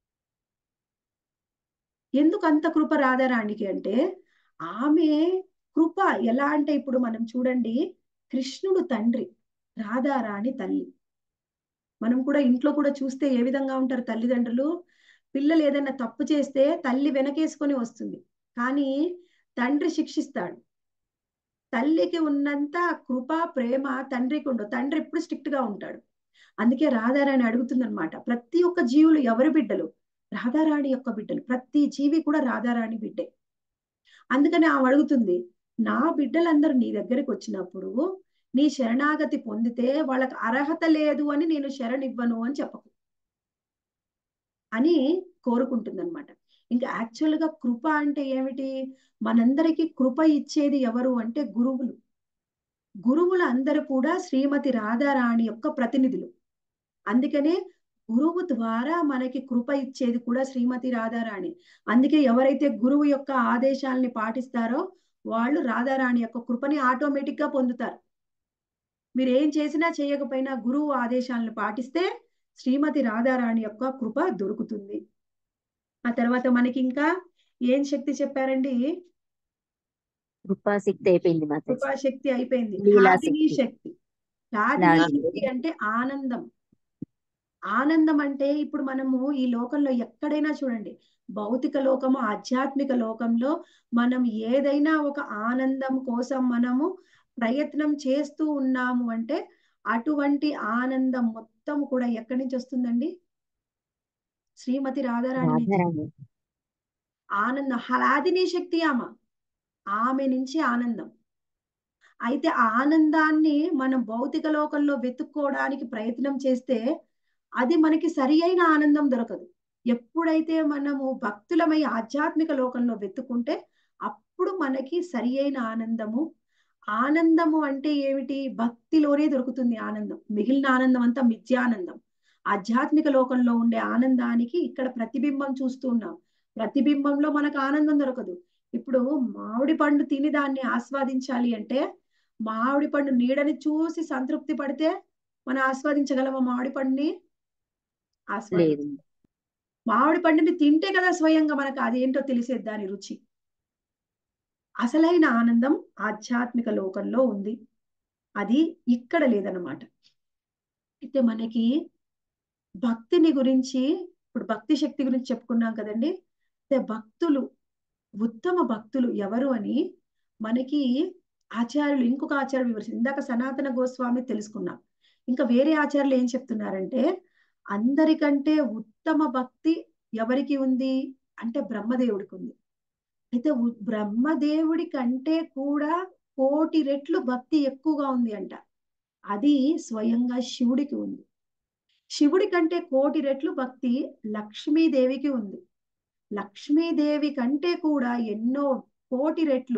ఎందుకు అంత కృప రాధారాణికి అంటే ఆమె కృప ఎలా అంటే ఇప్పుడు మనం చూడండి కృష్ణుడు తండ్రి రాధారాణి తల్లి మనం కూడా ఇంట్లో కూడా చూస్తే ఏ విధంగా ఉంటారు తల్లిదండ్రులు పిల్లలు ఏదైనా తప్పు చేస్తే తల్లి వెనకేసుకొని వస్తుంది కానీ తండ్రి శిక్షిస్తాడు తల్లికి ఉన్నంత కృప ప్రేమ తండ్రికి ఉండదు తండ్రి ఎప్పుడు స్ట్రిక్ట్ గా ఉంటాడు అందుకే రాధారాణి అడుగుతుందన్నమాట ప్రతి ఒక్క జీవులు ఎవరి బిడ్డలు రాధారాణి యొక్క బిడ్డలు ప్రతి జీవి కూడా రాధారాణి బిడ్డే అందుకని ఆమె అడుగుతుంది నా బిడ్డలందరూ నీ దగ్గరికి వచ్చినప్పుడు నీ శరణాగతి పొందితే వాళ్ళకి అర్హత లేదు అని నేను శరణివ్వను అని చెప్పకు అని కోరుకుంటుందన్నమాట ఇంకా యాక్చువల్ గా కృప అంటే ఏమిటి మనందరికీ కృప ఇచ్చేది ఎవరు అంటే గురువులు గురువులు అందరూ కూడా శ్రీమతి రాధారాణి యొక్క ప్రతినిధులు అందుకనే గురువు ద్వారా మనకి కృప ఇచ్చేది కూడా శ్రీమతి రాధారాణి అందుకే ఎవరైతే గురువు యొక్క ఆదేశాలని పాటిస్తారో వాళ్ళు రాధారాణి యొక్క కృపని ఆటోమేటిక్ గా పొందుతారు మీరు ఏం చేసినా చేయకపోయినా గురువు ఆదేశాలను పాటిస్తే శ్రీమతి రాధారాణి యొక్క కృప దొరుకుతుంది ఆ తర్వాత మనకి ఇంకా ఏం శక్తి చెప్పారండి కృపాశక్తి అయిపోయింది మాతాజీ కృపాశక్తి అయిపోయింది లీలా లాదిని శక్తి. శక్తి లాదిని లాదిని. శక్తి అంటే ఆనందం ఆనందం అంటే ఇప్పుడు మనము ఈ లోకంలో ఎక్కడైనా చూడండి భౌతిక లోకము ఆధ్యాత్మిక లోకంలో మనం ఏదైనా ఒక ఆనందం కోసం మనము ప్రయత్నం చేస్తూ ఉన్నాము అంటే అటువంటి ఆనందం మొత్తం కూడా ఎక్కడి నుంచి వస్తుందండి శ్రీమతి రాధారాణి నుంచి రాధారాణి ఆనందం హలాదిని శక్తి ఆమె ఆమె నుంచి ఆనందం అయితే ఆ ఆనందాన్ని మనం భౌతిక లోకంలో వెతుక్కోవడానికి ప్రయత్నం చేస్తే అది మనకి సరి అయిన ఆనందం దొరకదు ఎప్పుడైతే మనము భక్తులమై ఆధ్యాత్మిక లోకంలో వెతుక్కుంటే అప్పుడు మనకి సరి అయిన ఆనందము ఆనందము అంటే ఏమిటి భక్తిలోనే దొరుకుతుంది ఆనందం మిగిలిన ఆనందం అంతా మిథ్యానందం ఆధ్యాత్మిక లోకంలో ఉండే ఆనందానికి ఇక్కడ ప్రతిబింబం చూస్తూ ఉన్నాం ప్రతిబింబంలో మనకు ఆనందం దొరకదు ఇప్పుడు మామిడి పండు తిని దాన్ని ఆస్వాదించాలి అంటే మామిడి పండు నీడని చూసి సంతృప్తి పడితే మనం ఆస్వాదించగలమా మామిడి పండుని ఆస్వాది లేదు మామిడి పండుని తింటే కదా స్వయంగా మనకు అదేంటో తెలిసేది దాని రుచి అసలైన ఆనందం ఆధ్యాత్మిక లోకంలో ఉంది అది ఇక్కడ లేదన్నమాట అయితే మనకి భక్తిని గురించి ఇప్పుడు భక్తి శక్తి గురించి చెప్పుకున్నాం కదండి అయితే భక్తులు ఉత్తమ భక్తులు ఎవరు అని మనకి ఆచార్యులు ఇంకొక ఆచార్యులు వివరిస్తారు ఇందాక సనాతన గోస్వామి తెలుసుకున్నాం ఇంకా వేరే ఆచార్యులు ఏం చెప్తున్నారంటే అందరికంటే ఉత్తమ భక్తి ఎవరికి ఉంది అంటే బ్రహ్మదేవుడికి ఉంది అయితే ఉ- బ్రహ్మదేవుడి కంటే కూడా కోటి రెట్లు భక్తి ఎక్కువగా ఉంది అంట అది స్వయంగా శివుడికి ఉంది శివుడి కంటే కోటి రెట్లు భక్తి లక్ష్మీదేవికి ఉంది లక్ష్మీదేవి కంటే కూడా ఎన్నో కోటి రెట్లు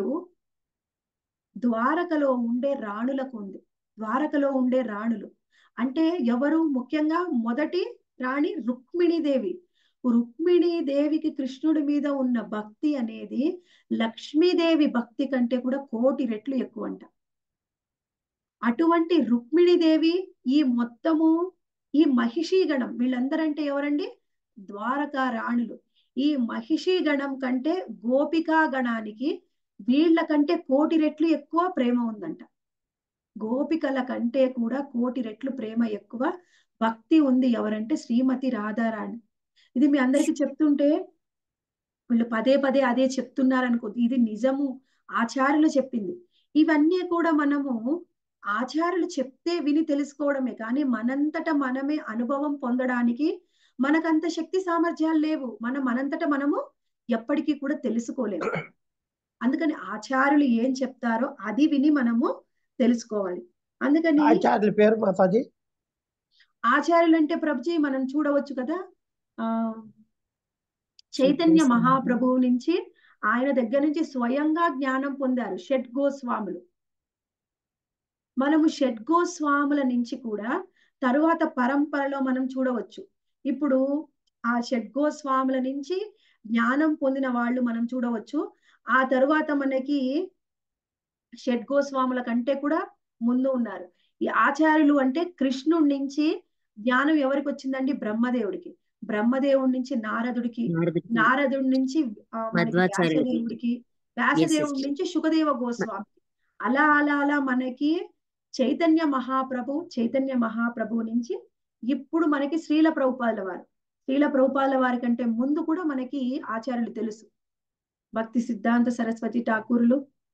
ద్వారకలో ఉండే రాణులకు ఉంది ద్వారకలో ఉండే రాణులు అంటే ఎవరు ముఖ్యంగా మొదటి రాణి రుక్మిణీదేవి రుక్మిణీదేవికి కృష్ణుడి మీద ఉన్న భక్తి అనేది లక్ష్మీదేవి భక్తి కంటే కూడా కోటి రెట్లు ఎక్కువ అంట అటువంటి రుక్మిణీదేవి ఈ మొత్తము ఈ మహిషీ గణం వీళ్ళందరంటే ఎవరండి ద్వారకా రాణులు ఈ మహిషీ గణం కంటే గోపికా గణానికి వీళ్ళ కంటే కోటి రెట్లు ఎక్కువ ప్రేమ ఉందంట గోపికల కంటే కూడా కోటి రెట్లు ప్రేమ ఎక్కువ భక్తి ఉంది ఎవరంటే శ్రీమతి రాధారాణి ఇది మీ అందరికీ చెప్తుంటే వీళ్ళు పదే పదే అదే చెప్తున్నారనుకో ఇది నిజము ఆచార్యులు చెప్పింది ఇవన్నీ కూడా మనము ఆచార్యులు చెప్తే విని తెలుసుకోవడమే కానీ మనంతట మనమే అనుభవం పొందడానికి మనకంత శక్తి సామర్థ్యాలు లేవు మనం మనంతట మనము ఎప్పటికీ కూడా తెలుసుకోలేము అందుకని ఆచార్యులు ఏం చెప్తారో అది విని మనము తెలుసుకోవాలి అందుకని ఆచార్యుల పేరు మాతాజీ ఆచార్యులు అంటే ప్రభుజీ మనం చూడవచ్చు కదా ఆ చైతన్య మహాప్రభువు నుంచి ఆయన దగ్గర నుంచి స్వయంగా జ్ఞానం పొందారు షడ్ గోస్వాములు మనము షడ్ గోస్వాముల నుంచి కూడా తరువాత పరంపరలో మనం చూడవచ్చు ఇప్పుడు ఆ షడ్ గోస్వాముల నుంచి జ్ఞానం పొందిన వాళ్ళు మనం చూడవచ్చు ఆ తరువాత మనకి షడ్ గోస్వాముల కంటే కూడా ముందు ఉన్నారు ఈ ఆచార్యులు అంటే కృష్ణుడి నుంచి జ్ఞానం ఎవరికి వచ్చిందండి బ్రహ్మదేవుడికి బ్రహ్మదేవుడి నుంచి నారదుడికి నారదుడికి. నారదుడి నుంచి ఆ, మనకి మధ్వాచార్యుడికి. వ్యాసదేవుడికి వ్యాసదేవుడి yes. నుంచి సుఖదేవ గోస్వామి అలా అలా అలా మనకి చైతన్య మహాప్రభు చైతన్య మహాప్రభు నుంచి ఇప్పుడు మనకి శ్రీల ప్రభుపాల వారు శ్రీల ప్రభుపాల వారి కంటే ముందు కూడా మనకి ఆచార్యులు తెలుసు భక్తి సిద్ధాంత సరస్వతి ఠాకూరులు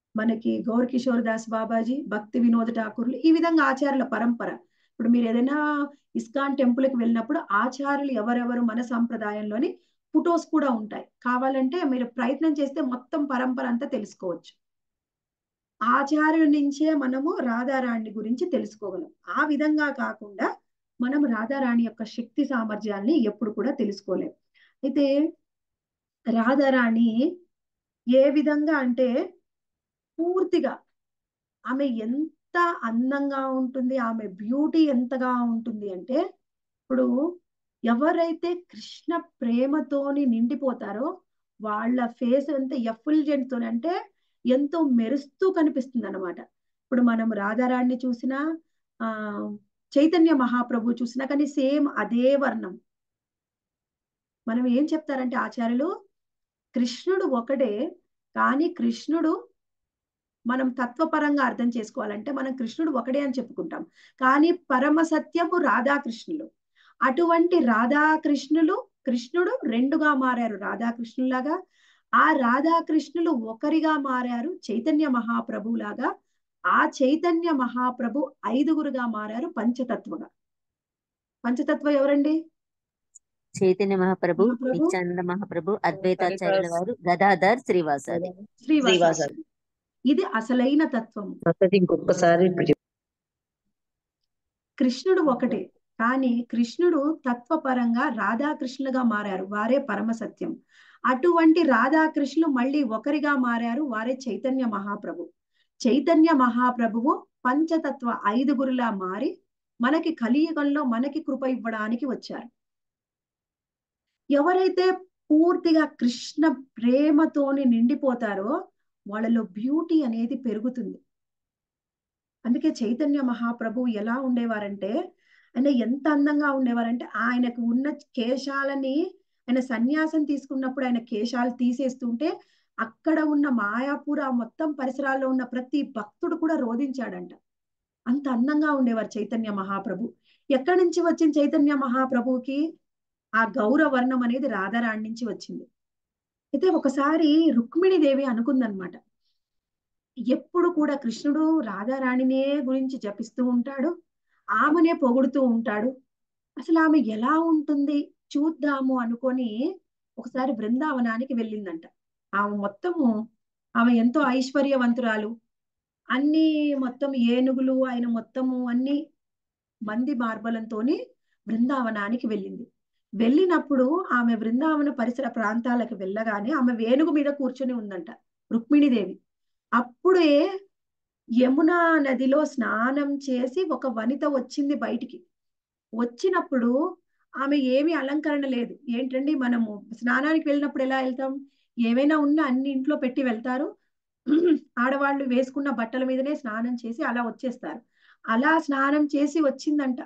మనకి గౌర్ కిషోర్ దాస్ బాబాజీ భక్తి వినోద్ ఠాకూర్లు ఈ విధంగా ఆచార్యుల పరంపర ఇప్పుడు మీరు ఏదైనా ఇస్కాన్ టెంపుల్ కి వెళ్ళినప్పుడు ఆచార్యులు ఎవరెవరు మన సంప్రదాయంలోని ఫొటోస్ కూడా ఉంటాయి కావాలంటే మీరు ప్రయత్నం చేస్తే మొత్తం పరంపర అంతా తెలుసుకోవచ్చు ఆచార్యుల నుంచే మనము రాధారాణి గురించి తెలుసుకోగలం ఆ విధంగా కాకుండా మనం రాధారాణి యొక్క శక్తి సామర్థ్యాల్ని ఎప్పుడు కూడా తెలుసుకోలేం అయితే రాధారాణి ఏ విధంగా అంటే పూర్తిగా ఆమె ఎంత అందంగా ఉంటుంది ఆమె బ్యూటీ ఎంతగా ఉంటుంది అంటే ఇప్పుడు ఎవరైతే కృష్ణ ప్రేమతోని నిండిపోతారో వాళ్ళ ఫేస్ ఎంత ఎఫుల్జెంట్ తోని అంటే ఎంతో మెరుస్తూ కనిపిస్తుంది అనమాట ఇప్పుడు మనం రాధారాణిని చూసినా ఆ చైతన్య మహాప్రభు చూసినా కానీ సేమ్ అదే వర్ణం మనం ఏం చెప్తారంటే ఆచార్యులు కృష్ణుడు ఒకటే కానీ కృష్ణుడు మనం తత్వపరంగా అర్థం చేసుకోవాలంటే మనం కృష్ణుడు ఒకడే అని చెప్పుకుంటాం కానీ పరమ సత్యము రాధాకృష్ణులు అటువంటి రాధాకృష్ణులు కృష్ణుడు రెండుగా మారారు రాధాకృష్ణులాగా ఆ రాధాకృష్ణులు ఒకరిగా మారారు చైతన్య మహాప్రభులాగా ఆ చైతన్య మహాప్రభు ఐదుగురుగా మారారు పంచతత్వగా పంచతత్వ ఎవరండి చైతన్య మహాప్రభు మహాప్రభు, నిత్యానంద మహాప్రభు అద్వైతాచార్యుల వారు గదాధర్ శ్రీవాసాది శ్రీవాసాచార్యులు శ్రీవాసాచార్యులు. ఇది అసలైన తత్వము ఒకటి ఇంకొకసారి ఇప్పుడు చెప్పు. కృష్ణుడు ఒకటే కానీ కృష్ణుడు తత్వపరంగా రాధాకృష్ణులుగా మారారు వారే పరమ సత్యం అటువంటి రాధాకృష్ణులు మళ్ళీ ఒకరిగా మారారు వారే చైతన్య మహాప్రభు చైతన్య మహాప్రభువు పంచతత్వ ఐదుగురులా మారి మనకి కలియుగంలో మనకి కృప ఇవ్వడానికి వచ్చారు ఎవరైతే పూర్తిగా కృష్ణ ప్రేమతోని నిండిపోతారో వాళ్ళలో బ్యూటీ అనేది పెరుగుతుంది అందుకే చైతన్య మహాప్రభు ఎలా ఉండేవారంటే ఆయన ఎంత అందంగా ఉండేవారంటే ఆయనకు ఉన్న కేశాలని ఆయన సన్యాసం తీసుకున్నప్పుడు ఆయన కేశాలు తీసేస్తుంటే అక్కడ ఉన్న మాయాపూర్ ఆ మొత్తం పరిసరాల్లో ఉన్న ప్రతి భక్తుడు కూడా రోధించాడంట అంత అందంగా ఉండేవారు చైతన్య మహాప్రభు ఎక్కడి నుంచి వచ్చింది చైతన్య మహాప్రభువుకి ఆ గౌరవ వర్ణం అనేది రాధారాణి నుంచి వచ్చింది అయితే ఒకసారి రుక్మిణి దేవి అనుకుందనమాట ఎప్పుడు కూడా కృష్ణుడు రాధారాణినే గురించి జపిస్తూ ఉంటాడు ఆమెనే పొగుడుతూ ఉంటాడు అసలు ఆమె ఎలా ఉంటుంది చూద్దాము అనుకొని ఒకసారి బృందావనానికి వెళ్ళిందంట ఆమె మొత్తము ఆమె ఎంతో ఐశ్వర్యవంతురాలు అన్ని మొత్తం ఏనుగులు ఆయన మొత్తము అన్ని మంది మార్బలంతోని బృందావనానికి వెళ్ళింది వెళ్ళినప్పుడు ఆమె బృందావన పరిసర ప్రాంతాలకు వెళ్ళగానే ఆమె వేణుగు మీద కూర్చొని ఉందంట రుక్మిణీదేవి అప్పుడే యమునా నదిలో స్నానం చేసి ఒక వనిత వచ్చింది బయటికి వచ్చినప్పుడు ఆమె ఏమి అలంకరణ లేదు ఏంటండి మనము స్నానానికి వెళ్ళినప్పుడు ఎలా వెళ్తాం ఏమైనా ఉన్నా అన్ని ఇంట్లో పెట్టి వెళ్తారు ఆడవాళ్ళు వేసుకున్న బట్టల మీదనే స్నానం చేసి అలా వచ్చేస్తారు అలా స్నానం చేసి వచ్చిందంట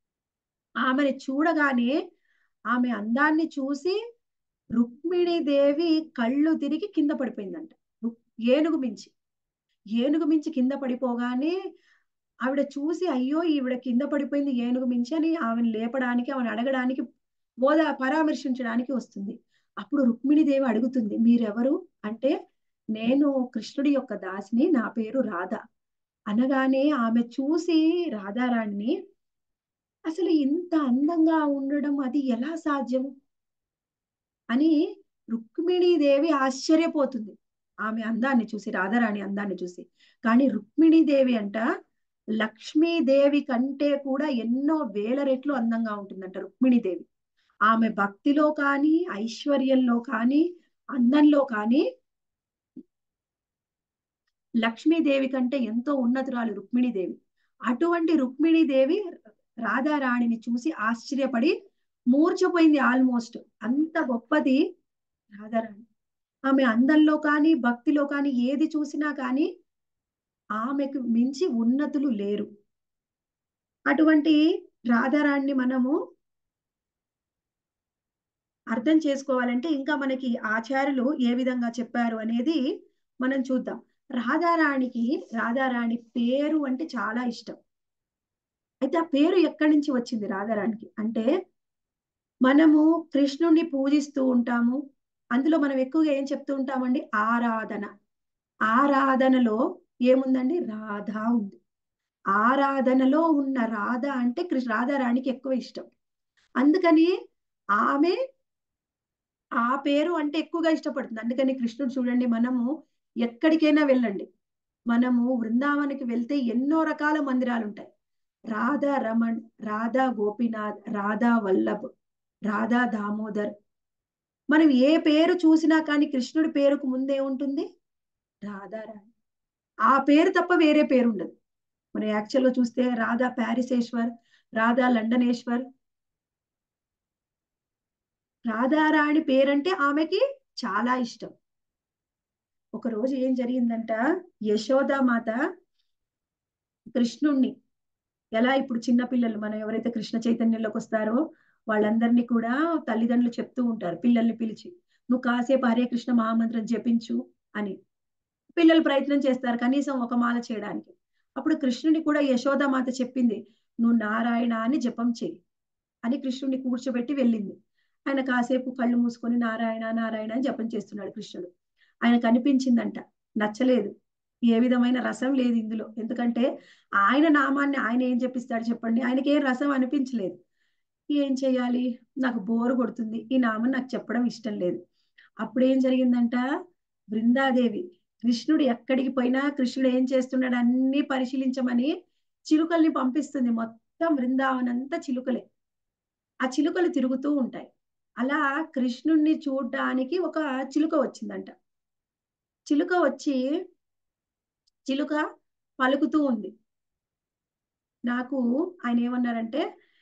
ఆమెను చూడగానే ఆమె అందాన్ని చూసి రుక్మిణీదేవి కళ్ళు తిరిగి కింద పడిపోయిందంట రుక్- ఏనుగు మించి ఏనుగు మించి కింద పడిపోగానే ఆవిడ చూసి అయ్యో ఈవిడ కింద పడిపోయింది ఏనుగు మించి అని ఆమెను లేపడానికి ఆమెను అడగడానికి ఓద పరామర్శించడానికి వస్తుంది అప్పుడు రుక్మిణీదేవి అడుగుతుంది మీరెవరు అంటే నేను కృష్ణుడి యొక్క దాసిని నా పేరు రాధ అనగానే ఆమె చూసి రాధారాణిని అసలు ఇంత అందంగా ఉండడం అది ఎలా సాధ్యం అని రుక్మిణీదేవి ఆశ్చర్యపోతుంది ఆమె అందాన్ని చూసి రాధారాణి అందాన్ని చూసి కానీ రుక్మిణీదేవి అంట లక్ష్మీదేవి కంటే కూడా ఎన్నో వేల రెట్లు అందంగా ఉంటుందంట రుక్మిణీదేవి ఆమె భక్తిలో కానీ ఐశ్వర్యంలో కానీ అందంలో కానీ లక్ష్మీదేవి కంటే ఎంతో ఉన్నతురాలు రుక్మిణీదేవి అటువంటి రుక్మిణీదేవి రాధారాణిని చూసి ఆశ్చర్యపడి మూర్చపోయింది ఆల్మోస్ట్ అంత గొప్పది రాధారాణి ఆమె అందంలో కానీ భక్తిలో కానీ ఏది చూసినా కానీ ఆమెకు మించి ఉన్నతులు లేరు అటువంటి రాధారాణిని మనము అర్థం చేసుకోవాలంటే ఇంకా మనకి ఆచార్యులు ఏ విధంగా చెప్పారు అనేది మనం చూద్దాం రాధారాణికి రాధారాణి పేరు అంటే చాలా ఇష్టం అయితే ఆ పేరు ఎక్కడి నుంచి వచ్చింది రాధారాణికి అంటే మనము కృష్ణుణ్ణి పూజిస్తూ ఉంటాము అందులో మనం ఎక్కువగా ఏం చెప్తూ ఉంటామండి ఆరాధన ఆరాధనలో ఏముందండి రాధ ఉంది ఆరాధనలో ఉన్న రాధ అంటే కృష్ణ రాధారాణికి ఎక్కువ ఇష్టం అందుకని ఆమె ఆ పేరు అంటే ఎక్కువగా ఇష్టపడుతుంది అందుకని కృష్ణుడు చూడండి మనము ఎక్కడికైనా వెళ్ళండి మనము బృందావనికి వెళ్తే ఎన్నో రకాల మందిరాలు ఉంటాయి రాధా రమణ్ రాధా గోపీనాథ్ రాధా వల్లభ్ రాధా దామోదర్ మనం ఏ పేరు చూసినా కానీ కృష్ణుడి పేరుకు ముందే ఉంటుంది రాధారాణి ఆ పేరు తప్ప వేరే పేరు ఉండదు మనం యాక్చువల్గా చూస్తే రాధా ప్యారిసేశ్వర్ రాధా లండనేశ్వర్ రాధారాణి పేరంటే ఆమెకి చాలా ఇష్టం ఒక రోజు ఏం జరిగిందంట యశోదామాత కృష్ణుణ్ణి ఎలా ఇప్పుడు చిన్న పిల్లలు మనం ఎవరైతే కృష్ణ చైతన్యంలోకి వస్తారో వాళ్ళందరినీ కూడా తల్లిదండ్రులు చెప్తూ ఉంటారు పిల్లల్ని పిలిచి నువ్వు కాసేపు హరే కృష్ణ మహామంత్రం జపించు అని పిల్లలు ప్రయత్నం చేస్తారు కనీసం ఒక మాల చేయడానికి అప్పుడు కృష్ణుని కూడా యశోదామాత చెప్పింది నువ్వు నారాయణ అని జపం చేయి అని కృష్ణుడిని కూర్చోబెట్టి వెళ్ళింది ఆయన కాసేపు కళ్ళు మూసుకొని నారాయణ నారాయణ అని జపం చేస్తున్నాడు కృష్ణుడు ఆయన కనిపించిందంట నచ్చలేదు ఏ విధమైన రసం లేదు ఇందులో ఎందుకంటే ఆయన నామాన్ని ఆయన ఏం చెప్పిస్తాడు చెప్పండి ఆయనకి ఏం రసం అనిపించలేదు ఏం చేయాలి నాకు బోరు కొడుతుంది ఈ నామం నాకు చెప్పడం ఇష్టం లేదు అప్పుడు ఏం జరిగిందంట బృందాదేవి కృష్ణుడు ఎక్కడికి పోయినా కృష్ణుడు ఏం చేస్తున్నాడు అన్ని పరిశీలించమని చిలుకల్ని పంపిస్తుంది మొత్తం బృందావనంతా చిలుకలే ఆ చిలుకలు తిరుగుతూ ఉంటాయి అలా కృష్ణుణ్ణి చూడ్డానికి ఒక చిలుక వచ్చిందంట చిలుక వచ్చి చిలుక పలుకుతూ ఉంది నాకు ఆయన ఏమన్నారంటే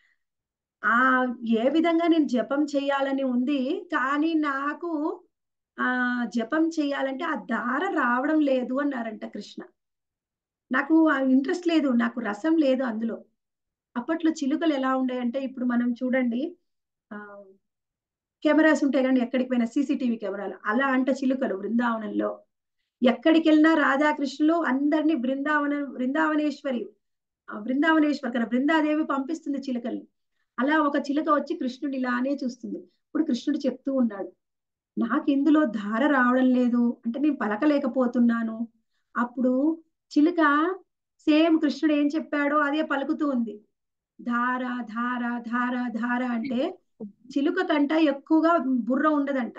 ఆ ఏ విధంగా నేను జపం చేయాలని ఉంది కానీ నాకు ఆ జపం చేయాలంటే ఆ దార రావడం లేదు అన్నారంట కృష్ణ నాకు ఆ ఇంట్రెస్ట్ లేదు నాకు రసం లేదు అందులో అప్పట్లో చిలుకలు ఎలా ఉండేయంటే ఇప్పుడు మనం చూడండి ఆ కెమెరాస్ ఉంటాయి కానీ ఎక్కడికి పోయినా సీసీటీవీ కెమెరాలు అలా అంట చిలుకలు బృందావనంలో ఎక్కడికి వెళ్ళినా రాధాకృష్ణులు అందరినీ బృందావన బృందావనేశ్వరి బృందావనేశ్వరి కదా బృందాదేవి పంపిస్తుంది చిలుకల్ని అలా ఒక చిలుక వచ్చి కృష్ణుడు ఇలానే చూస్తుంది ఇప్పుడు కృష్ణుడు చెప్తూ ఉన్నాడు నాకు ఇందులో ధార రావడం లేదు అంటే నేను పలకలేకపోతున్నాను అప్పుడు చిలుక సేమ్ కృష్ణుడు ఏం చెప్పాడో అదే పలుకుతూ ఉంది ధార ధార ధార ధార అంటే చిలుక కంట ఎక్కువగా బుర్ర ఉండదంట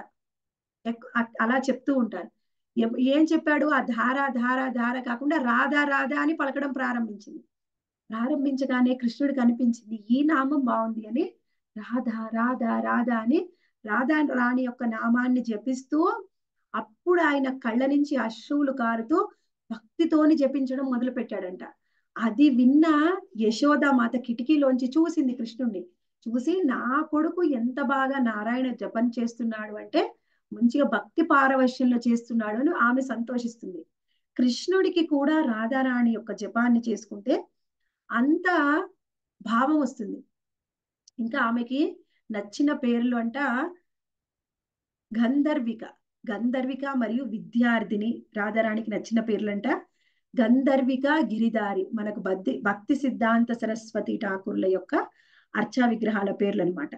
అలా చెప్తూ ఉంటారు ఏం చెప్పాడు ఆ ధార ధార ధార కాకుండా రాధా రాధా అని పలకడం ప్రారంభించింది ప్రారంభించగానే కృష్ణుడు కనిపించింది ఈ నామం బాగుంది అని రాధా రాధా రాధా అని రాధా రాణి యొక్క నామాన్ని జపిస్తూ అప్పుడు ఆయన కళ్ళ నుంచి అశ్రువులు కారుతూ భక్తితోని జపించడం మొదలు పెట్టాడంట అది విన్న యశోదామాత కిటికీలోంచి చూసింది కృష్ణుణ్ణి చూసి నా కొడుకు ఎంత బాగా నారాయణ జపం చేస్తున్నాడు అంటే మంచిగా భక్తి పారవశ్యంలో చేస్తున్నాడు అని ఆమె సంతోషిస్తుంది కృష్ణుడికి కూడా రాధారాణి యొక్క జపాన్ని చేసుకుంటే అంత భావం వస్తుంది ఇంకా ఆమెకి నచ్చిన పేర్లు అంట గంధర్విక గంధర్విక మరియు విద్యార్థిని రాధారాణికి నచ్చిన పేర్లంట గంధర్విక గిరిదారి మనకు భక్తి భక్తి సిద్ధాంత సరస్వతి ఠాకూర్ల యొక్క అర్చా విగ్రహాల పేర్లు అనమాట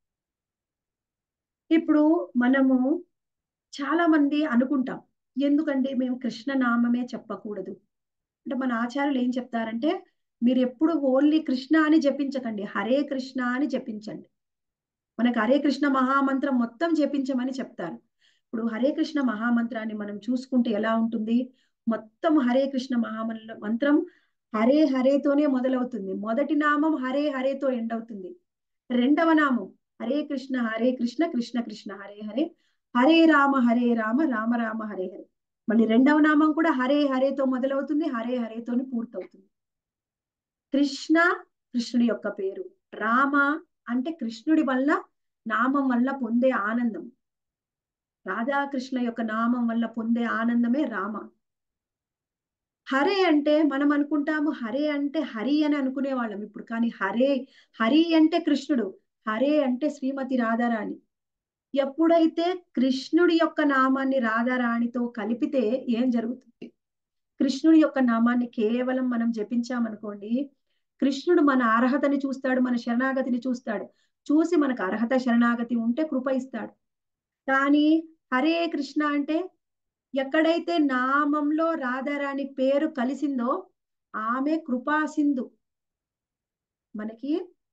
ఇప్పుడు మనము చాలా మంది అనుకుంటాం ఎందుకండి మేము కృష్ణ నామమే చెప్పకూడదు అంటే మన ఆచార్యులు ఏం చెప్తారంటే మీరు ఎప్పుడు ఓన్లీ కృష్ణ అని జపించకండి హరే కృష్ణ అని జపించండి మనకు హరే కృష్ణ మహామంత్రం మొత్తం జపించమని చెప్తారు ఇప్పుడు హరే కృష్ణ మహామంత్రాన్ని మనం చూసుకుంటే ఎలా ఉంటుంది మొత్తం హరే కృష్ణ మహామంత్ర మంత్రం హరే హరేతోనే మొదలవుతుంది మొదటి నామం హరే హరేతో ఎండ్ అవుతుంది రెండవ నామం హరే కృష్ణ హరే కృష్ణ కృష్ణ కృష్ణ హరే హరే హరే రామ హరే రామ రామ రామ హరే హరే మళ్ళీ రెండవ నామం కూడా హరే హరేతో మొదలవుతుంది హరే హరేతోని పూర్తవుతుంది కృష్ణ కృష్ణుడి యొక్క పేరు రామ అంటే కృష్ణుడి వల్ల నామం వల్ల పొందే ఆనందం రాధాకృష్ణ యొక్క నామం వల్ల పొందే ఆనందమే రామ హరే అంటే మనం అనుకుంటాము హరే అంటే హరి అని అనుకునే వాళ్ళం ఇప్పుడు కానీ హరే హరి అంటే కృష్ణుడు హరే అంటే శ్రీమతి రాధారాణి ఎప్పుడైతే కృష్ణుడి యొక్క నామాన్ని రాధారాణితో కలిపితే ఏం జరుగుతుంది కృష్ణుడి యొక్క నామాన్ని కేవలం మనం జపించామనుకోండి కృష్ణుడు మన అర్హతని చూస్తాడు మన శరణాగతిని చూస్తాడు చూసి మనకు అర్హత శరణాగతి ఉంటే కృప ఇస్తాడు కానీ హరే కృష్ణ అంటే ఎక్కడైతే నామంలో రాధారాణి పేరు కలిసిందో ఆమె కృపాసింధు మనకి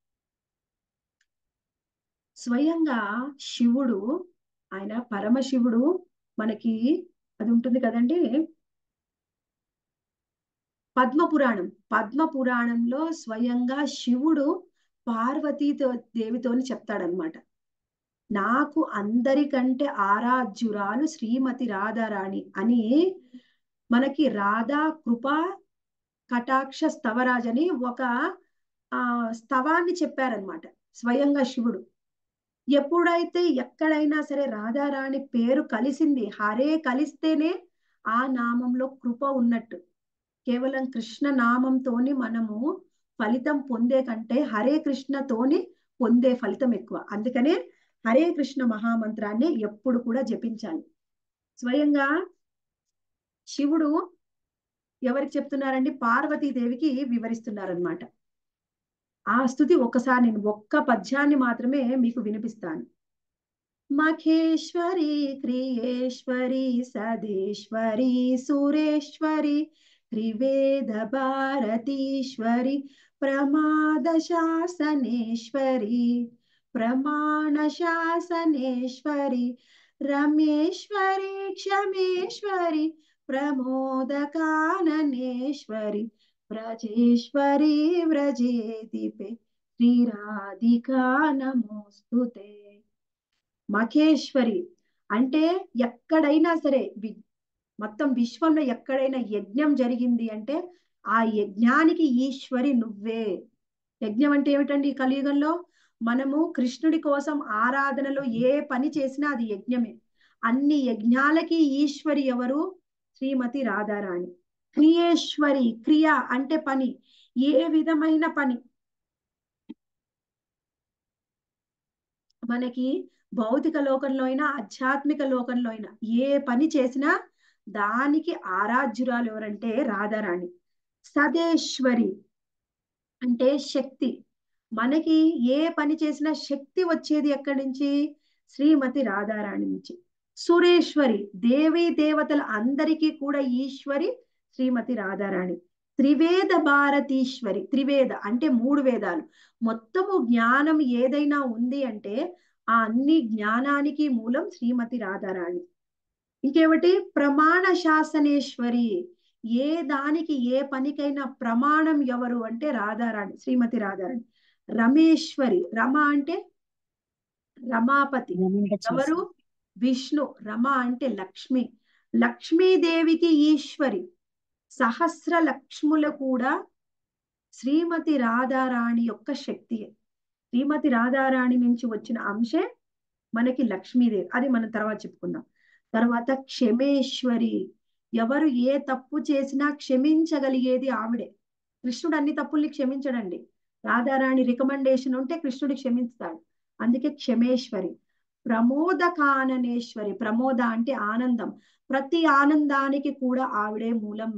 స్వయంగా శివుడు ఆయన పరమశివుడు మనకి అది ఉంటుంది కదండి పద్మ పురాణం పద్మ పురాణంలో స్వయంగా శివుడు పార్వతీతో దేవితోని చెప్తాడనమాట నాకు అందరికంటే ఆరాధ్యురాలు శ్రీమతి రాధారాణి అని మనకి రాధా కృప కటాక్ష స్తవరాజ్ అని ఒక ఆ స్తవాన్ని చెప్పారనమాట స్వయంగా శివుడు ఎప్పుడైతే ఎక్కడైనా సరే రాధారాణి పేరు కలిసింది హరే కలిస్తేనే ఆ నామంలో కృప ఉన్నట్టు కేవలం కృష్ణ నామంతోని మనము ఫలితం పొందే కంటే హరే కృష్ణతోని పొందే ఫలితం ఎక్కువ అందుకనే హరే కృష్ణ మహామంత్రాన్ని ఎప్పుడు కూడా జపించాలి స్వయంగా శివుడు ఎవరికి చెప్తున్నారండి పార్వతీదేవికి వివరిస్తున్నారనమాట ఆ స్థుతి ఒక్కసారి నేను ఒక్క పద్యాన్ని మాత్రమే మీకు వినిపిస్తాను మఖేశ్వరి క్రియేశ్వరి సదేశ్వరి సురేశ్వరి త్రివేద భారతీశ్వరి ప్రమాద శాసనేశ్వరి ప్రమాణ శాసనేశ్వరి రమేశ్వరి క్షమేశ్వరి ప్రమోదకాననేశ్వరి వ్రజేశ్వరి వ్రజేదిపే శ్రీరాధికా నమోస్తుతే మఖేశ్వరి అంటే ఎక్కడైనా సరే వి- మొత్తం విశ్వంలో ఎక్కడైనా యజ్ఞం జరిగింది అంటే ఆ యజ్ఞానికి ఈశ్వరి నువ్వే యజ్ఞం అంటే ఏమిటండి ఈ కలియుగంలో మనము కృష్ణుడి కోసం ఆరాధనలో ఏ పని చేసినా అది యజ్ఞమే అన్ని యజ్ఞాలకి ఈశ్వరి ఎవరు శ్రీమతి రాధారాణి క్రియేశ్వరి క్రియ అంటే పని ఏ విధమైన పని మనకి భౌతిక లోకంలో అయినా ఆధ్యాత్మిక లోకంలో అయినా ఏ పని చేసినా దానికి ఆరాధ్యురాలు ఎవరంటే రాధారాణి సదేశ్వరి అంటే శక్తి మనకి ఏ పని చేసినా శక్తి వచ్చేది ఎక్కడి నుంచి శ్రీమతి రాధారాణి నుంచి సురేశ్వరి దేవీ దేవతల అందరికీ కూడా ఈశ్వరి శ్రీమతి రాధారాణి త్రివేద భారతీశ్వరి త్రివేద అంటే మూడు వేదాలు మొత్తము జ్ఞానం ఏదైనా ఉంది అంటే ఆ అన్ని జ్ఞానానికి మూలం శ్రీమతి రాధారాణి ఇంకేమిటి ప్రమాణ శాసనేశ్వరి ఏ దానికి ఏ పనికైనా ప్రమాణం ఎవరు అంటే రాధారాణి శ్రీమతి రాధారాణి రమేశ్వరి రమ అంటే రమాపతి ఎవరు విష్ణు రమ అంటే లక్ష్మి లక్ష్మీదేవికి ఈశ్వరి సహస్ర లక్ష్ములు కూడా శ్రీమతి రాధారాణి యొక్క శక్తి శ్రీమతి రాధారాణి నుంచి వచ్చిన అంశే మనకి లక్ష్మీదేవి అది మనం తర్వాత చెప్పుకుందాం తర్వాత క్షమేశ్వరి ఎవరు ఏ తప్పు చేసినా క్షమించగలిగేది ఆవిడే కృష్ణుడు అన్ని తప్పుల్ని క్షమించడండి రాధారాణి రికమెండేషన్ ఉంటే కృష్ణుడు క్షమిస్తాడు అందుకే క్షమేశ్వరి ప్రమోదకాననేశ్వరి ప్రమోద అంటే ఆనందం ప్రతి ఆనందానికి కూడా ఆవిడే మూలం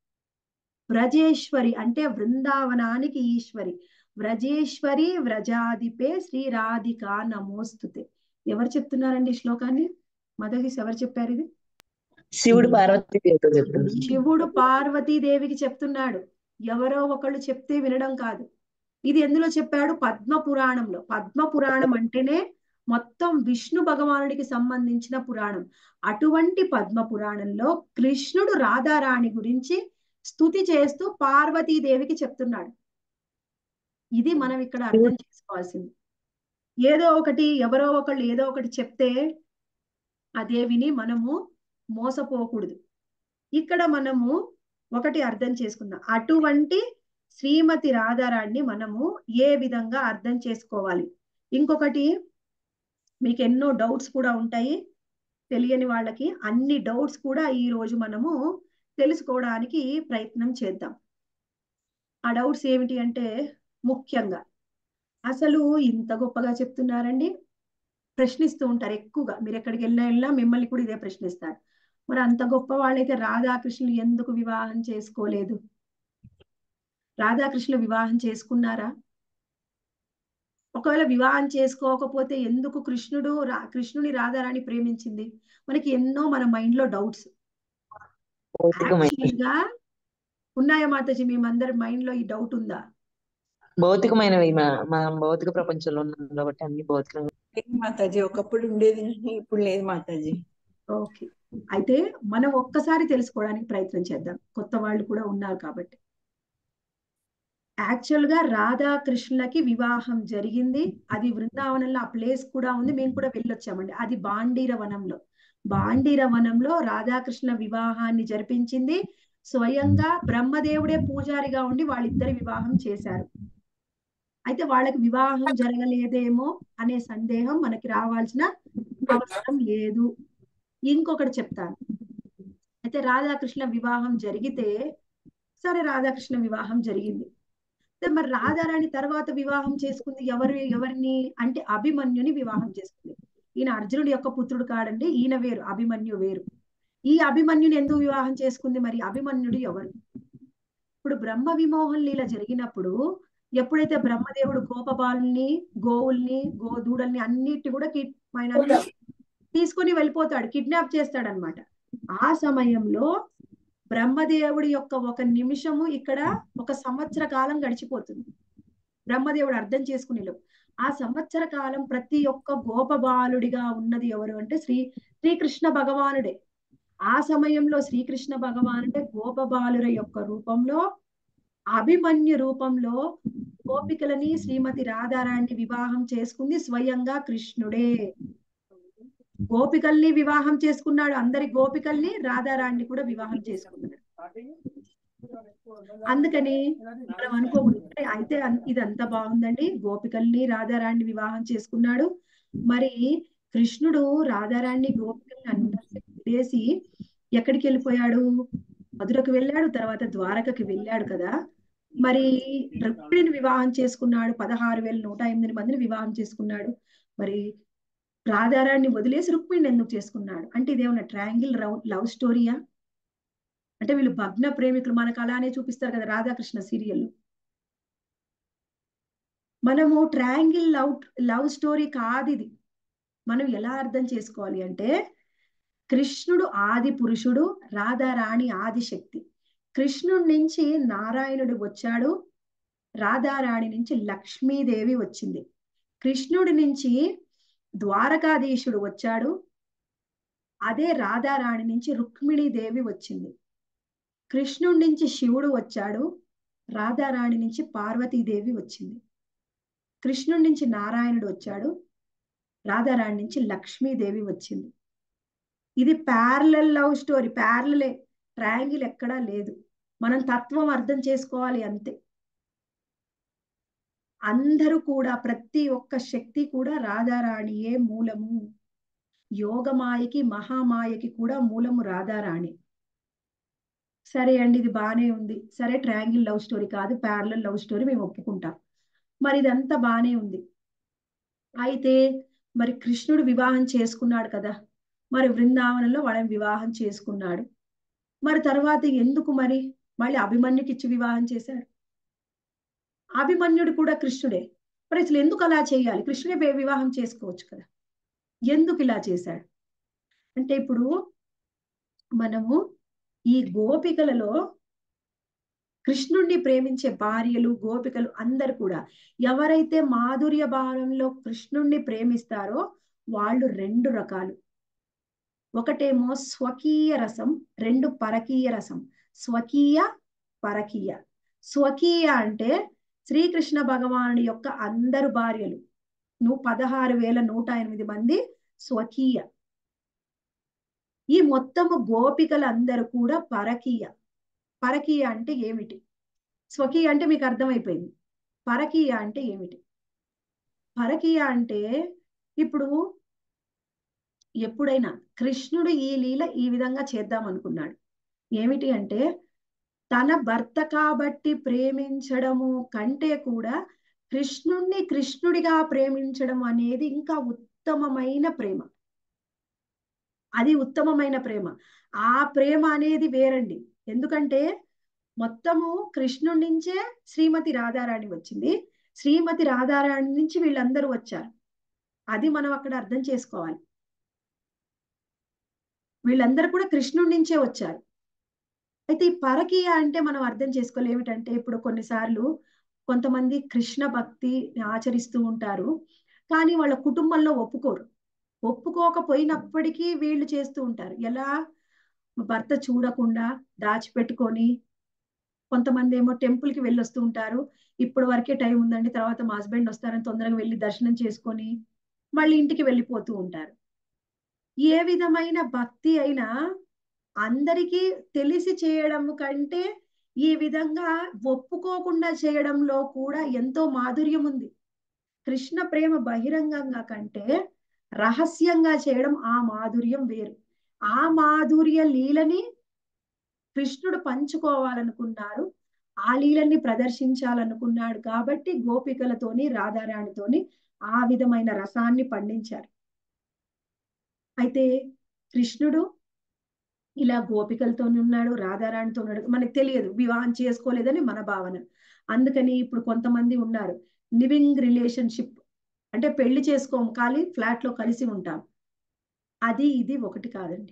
వ్రజేశ్వరి అంటే బృందావనానికి ఈశ్వరి వ్రజేశ్వరి వ్రజాదిపే శ్రీ రాధిక నమోస్తుతే ఎవరు చెప్తున్నారండి ఈ శ్లోకాన్ని మదగిస్ ఎవరు చెప్పారు ఇది శివుడు పార్వతీ దేవితో చెప్తాడు శివుడు పార్వతీదేవికి చెప్తున్నాడు ఎవరో ఒకళ్ళు చెప్తే వినడం కాదు ఇది ఎందులో చెప్పాడు పద్మ పురాణంలో పద్మ పురాణం అంటేనే మొత్తం విష్ణు భగవానుడికి సంబంధించిన పురాణం అటువంటి పద్మ పురాణంలో కృష్ణుడు రాధారాణి గురించి స్తుతి చేస్తూ పార్వతీదేవికి చెప్తున్నాడు ఇది మనం ఇక్కడ అర్థం చేసుకోవాల్సింది ఏదో ఒకటి ఎవరో ఒకళ్ళు ఏదో ఒకటి చెప్తే అదే విని మనము మోసపోకూడదు ఇక్కడ మనము ఒకటి అర్థం చేసుకుందాం అటువంటి శ్రీమతి రాధారాణ్ణి మనము ఏ విధంగా అర్థం చేసుకోవాలి ఇంకొకటి మీకు ఎన్నో డౌట్స్ కూడా ఉంటాయి తెలియని వాళ్ళకి అన్ని డౌట్స్ కూడా ఈ రోజు మనము తెలుసుకోవడానికి ప్రయత్నం చేద్దాం ఆ డౌట్స్ ఏమిటి అంటే ముఖ్యంగా అసలు ఇంత గొప్పగా చెప్తున్నారండి ప్రశ్నిస్తూ ఉంటారు ఎక్కువగా మీరు ఎక్కడికి వెళ్ళినా వెళ్ళినా మిమ్మల్ని కూడా ఇదే ప్రశ్నిస్తారు మరి అంత గొప్ప వాళ్ళైతే రాధాకృష్ణులు ఎందుకు వివాహం చేసుకోలేదు రాధాకృష్ణులు వివాహం చేసుకున్నారా ఒకవేళ వివాహం చేసుకోకపోతే ఎందుకు కృష్ణుడు రా కృష్ణుని రాధారాణి ప్రేమించింది మనకి ఎన్నో మన మైండ్ లో డౌట్స్ భౌతికమైన యాక్చువల్ గా ఉన్నాయా మాతాజీ మీ అందరి మైండ్ లో ఈ డౌట్ ఉందా భౌతికమైనవి మా- మనం భౌతిక ప్రపంచంలో ఉన్నాం కాబట్టి అన్ని భౌతికంగా లేదు మాతాజీ ఒకప్పుడు ఉండేది కానీ ఇప్పుడు లేదు మాతాజీ ఓకే అయితే మనం ఒక్కసారి తెలుసుకోవడానికి ప్రయత్నం చేద్దాం కొత్త వాళ్ళు కూడా ఉన్నారు కాబట్టి యాక్చువల్ గా రాధాకృష్ణులకి వివాహం జరిగింది అది బృందావనంలో ఆ ప్లేస్ కూడా ఉంది మేము కూడా వెళ్ళొచ్చామండి అది బాండీర వనంలో బాండీర వనంలో రాధాకృష్ణ వివాహాన్ని జరిపించింది స్వయంగా బ్రహ్మదేవుడే పూజారిగా ఉండి వాళ్ళిద్దరి వివాహం చేశారు అయితే వాళ్ళకి వివాహం జరగలేదేమో అనే సందేహం మనకి రావాల్సిన అవసరం లేదు ఇంకొకటి చెప్తాను అయితే రాధాకృష్ణ వివాహం జరిగితే సరే రాధాకృష్ణ వివాహం జరిగింది అయితే మరి రాధారాణి తర్వాత వివాహం చేసుకుంది ఎవరు ఎవరిని అంటే అభిమన్యుని వివాహం చేసుకుంది ఈయన అర్జునుడి యొక్క పుత్రుడు కాడండి ఈయన వేరు అభిమన్యు వేరు ఈ అభిమన్యుని ఎందుకు వివాహం చేసుకుంది మరి అభిమన్యుడు ఎవరు ఇప్పుడు బ్రహ్మ విమోహం లీల జరిగినప్పుడు ఎప్పుడైతే బ్రహ్మదేవుడు గోపబాలుల్ని గోవుల్ని గోదూడల్ని అన్నిటి కూడా కి- ఆయన తీసుకొని వెళ్ళిపోతాడు కిడ్నాప్ చేస్తాడనమాట ఆ సమయంలో బ్రహ్మదేవుడి యొక్క ఒక నిమిషము ఇక్కడ ఒక సంవత్సర కాలం గడిచిపోతుంది బ్రహ్మదేవుడు అర్థం చేసుకునేలోపు ఆ సంవత్సర కాలం ప్రతి ఒక్క గోపబాలుడిగా ఉన్నది ఎవరు అంటే శ్రీ శ్రీకృష్ణ భగవానుడే ఆ సమయంలో శ్రీకృష్ణ భగవానుడే గోపబాలుర యొక్క రూపంలో అభిమన్యు రూపంలో గోపికలని శ్రీమతి రాధారాణి వివాహం చేసుకుంది స్వయంగా కృష్ణుడే గోపికల్ని వివాహం చేసుకున్నాడు అందరి గోపికల్ని రాధారాణి కూడా వివాహం చేసుకున్నాడు అందుకని మనం అనుకోకూడదు "అరే, అయితే అన్- ఇదంతా బాగుందండి గోపికల్ని రాధారాణి వివాహం చేసుకున్నాడు మరి కృష్ణుడు రాధారాణి గోపికల్ని అందరినీ వదిలేసి ఎక్కడికి వెళ్ళిపోయాడు మధురకు వెళ్ళాడు తర్వాత ద్వారకకి వెళ్ళాడు కదా మరి రుక్మిణిని వివాహం చేసుకున్నాడు పదహారు వేల నూట ఎనిమిది మందిని వివాహం చేసుకున్నాడు మరి రాధారాణ్ణి వదిలేసి రుక్మిణిని ఎందుకు చేసుకున్నాడు అంటే ఇదేమన్నా ట్రయాంగిల్ లవ్ స్టోరీయా అంటే వీళ్ళు భగ్న ప్రేమికులు మనకు అలానే చూపిస్తారు కదా రాధాకృష్ణ సీరియల్ మనము ట్రయాంగిల్ లవ్ లవ్ స్టోరీ కాదు ఇది మనం ఎలా అర్థం చేసుకోవాలి అంటే కృష్ణుడు ఆది పురుషుడు రాధారాణి ఆది శక్తి కృష్ణుడి నుంచి నారాయణుడు వచ్చాడు రాధారాణి నుంచి లక్ష్మీదేవి వచ్చింది కృష్ణుడి నుంచి ద్వారకాధీశుడు వచ్చాడు అదే రాధారాణి నుంచి రుక్మిణీదేవి వచ్చింది కృష్ణుడి నుంచి శివుడు వచ్చాడు రాధారాణి నుంచి పార్వతీదేవి వచ్చింది కృష్ణుడి నుంచి నారాయణుడు వచ్చాడు రాధారాణి నుంచి లక్ష్మీదేవి వచ్చింది ఇది ప్యారలల్ లవ్ స్టోరీ ప్యారలలే ట్రయాంగిల్ ఎక్కడా లేదు మనం తత్వం అర్థం చేసుకోవాలి అంతే అందరూ కూడా ప్రతి ఒక్క శక్తి కూడా రాధారాణియే మూలము యోగమాయకి మహామాయకి కూడా మూలము రాధారాణి సరే అండి ఇది బానే ఉంది సరే ట్రయాంగిల్ లవ్ స్టోరీ కాదు ప్యారలల్ లవ్ స్టోరీ మేము ఒప్పుకుంటాం మరి ఇదంతా బానే ఉంది అయితే మరి కృష్ణుడు వివాహం చేసుకున్నాడు కదా మరి బృందావనంలో వాళ్ళని వివాహం చేసుకున్నాడు మరి తర్వాత ఎందుకు మరి మళ్ళీ అభిమన్యుకి ఇచ్చి వివాహం చేశారు అభిమన్యుడు కూడా కృష్ణుడే మరి అసలు ఎందుకు అలా చేయాలి కృష్ణుడే వే- వివాహం చేసుకోవచ్చు కదా ఎందుకు ఇలా చేశాడు అంటే ఇప్పుడు మనము ఈ గోపికలలో కృష్ణుణ్ణి ప్రేమించే భార్యలు గోపికలు అందరు కూడా ఎవరైతే మాధుర్య భావంలో కృష్ణుణ్ణి ప్రేమిస్తారో వాళ్ళు రెండు రకాలు ఒకటేమో స్వకీయ రసం రెండు పరకీయ రసం స్వకీయ పరకీయ స్వకీయ అంటే శ్రీకృష్ణ భగవానుడి యొక్క అందరు భార్యలు నువ్వు పదహారు వేల నూట ఎనిమిది మంది స్వకీయ ఈ మొత్తము గోపికలందరూ కూడా పరకీయ పరకీయ అంటే ఏమిటి స్వకీయ అంటే మీకు అర్థమైపోయింది పరకీయ అంటే ఏమిటి పరకీయ అంటే ఇప్పుడు ఎప్పుడైనా కృష్ణుడు ఈ లీల ఈ విధంగా చేద్దాం అనుకున్నాడు ఏమిటి అంటే తన భర్త కాబట్టి ప్రేమించడము కంటే కూడా కృష్ణుణ్ణి కృష్ణుడిగా ప్రేమించడం అనేది ఇంకా ఉత్తమమైన ప్రేమ అది ఉత్తమమైన ప్రేమ ఆ ప్రేమ అనేది వేరండి ఎందుకంటే మొత్తము కృష్ణుడి నుంచే శ్రీమతి రాధారాణి వచ్చింది శ్రీమతి రాధారాణి నుంచి వీళ్ళందరూ వచ్చారు అది మనం అక్కడ అర్థం చేసుకోవాలి వీళ్ళందరూ కూడా కృష్ణుడి నుంచే వచ్చారు అయితే ఈ పరకీయ అంటే మనం అర్థం చేసుకోవాలి ఏమిటంటే ఇప్పుడు కొన్నిసార్లు కొంతమంది కృష్ణ భక్తి ఆచరిస్తూ ఉంటారు కానీ వాళ్ళ కుటుంబంలో ఒప్పుకోరు ఒప్పుకోకపోయినప్పటికీ వీళ్ళు చేస్తూ ఉంటారు ఎలా భర్త చూడకుండా దాచిపెట్టుకొని కొంతమంది ఏమో టెంపుల్ కి వెళ్ళొస్తూ ఉంటారు ఇప్పుడు వరకే టైం ఉందండి తర్వాత మా హస్బెండ్ వస్తారని తొందరగా వెళ్ళి దర్శనం చేసుకొని మళ్ళీ ఇంటికి వెళ్ళిపోతూ ఉంటారు ఏ విధమైన భక్తి అయినా అందరికీ తెలిసి చేయడం కంటే ఈ విధంగా ఒప్పుకోకుండా చేయడంలో కూడా ఎంతో మాధుర్యం ఉంది కృష్ణ ప్రేమ బహిరంగంగా కంటే రహస్యంగా చేయడం ఆ మాధుర్యం వేరు ఆ మాధుర్య లీలని కృష్ణుడు పంచుకోవాలనుకున్నారు ఆ లీలని ప్రదర్శించాలనుకున్నాడు కాబట్టి గోపికలతోని రాధారాణితోని ఆ విధమైన రసాన్ని పండించారు అయితే కృష్ణుడు ఇలా గోపికలతో ఉన్నాడు రాధారాణితో ఉన్నాడు మనకు తెలియదు వివాహం చేసుకోలేదని మన భావన అందుకని ఇప్పుడు కొంతమంది ఉన్నారు లివింగ్ రిలేషన్షిప్ అంటే పెళ్లి చేసుకోము కానీ ఫ్లాట్ లో కలిసి ఉంటాం అది ఇది ఒకటి కాదండి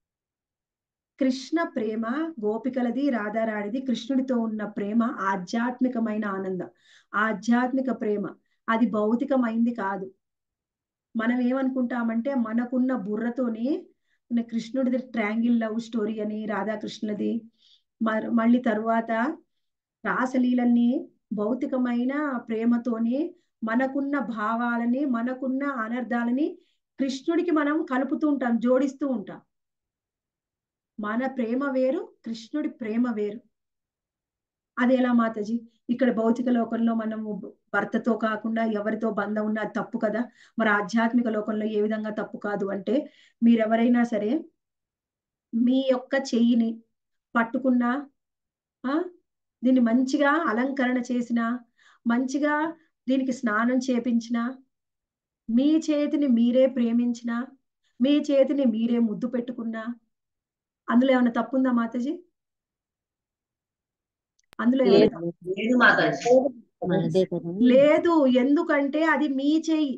కృష్ణ ప్రేమ గోపికలది రాధారాణిది కృష్ణుడితో ఉన్న ప్రేమ ఆధ్యాత్మికమైన ఆనందం ఆధ్యాత్మిక ప్రేమ అది భౌతికమైంది కాదు మనం ఏమనుకుంటామంటే మనకున్న బుర్రతోని మన కృష్ణుడిది ట్రాంగిల్ లవ్ స్టోరీ అని రాధాకృష్ణులది మరి మళ్ళీ తరువాత రాసలీలన్నీ భౌతికమైన ప్రేమతోని మనకున్న భావాలని మనకున్న అనర్థాలని కృష్ణుడికి మనం కలుపుతూ ఉంటాం జోడిస్తూ ఉంటాం మన ప్రేమ వేరు కృష్ణుడి ప్రేమ వేరు అది ఎలా మాతాజీ ఇక్కడ భౌతిక లోకంలో మనము భర్తతో కాకుండా ఎవరితో బంధం ఉన్నా అది తప్పు కదా మరి ఆధ్యాత్మిక లోకంలో ఏ విధంగా తప్పు కాదు అంటే మీరెవరైనా సరే మీ యొక్క చెయ్యిని పట్టుకున్నా ఆ దీన్ని మంచిగా అలంకరణ చేసిన మంచిగా దీనికి స్నానం చేపించిన మీ చేతిని మీరే ప్రేమించిన మీ చేతిని మీరే ముద్దు పెట్టుకున్నా అందులో ఏమైనా తప్పుందా మాతాజీ అందులో ఏమైనా లేదు మాతాజీ మనదే కదండి లేదు ఎందుకంటే అది మీ చెయ్యి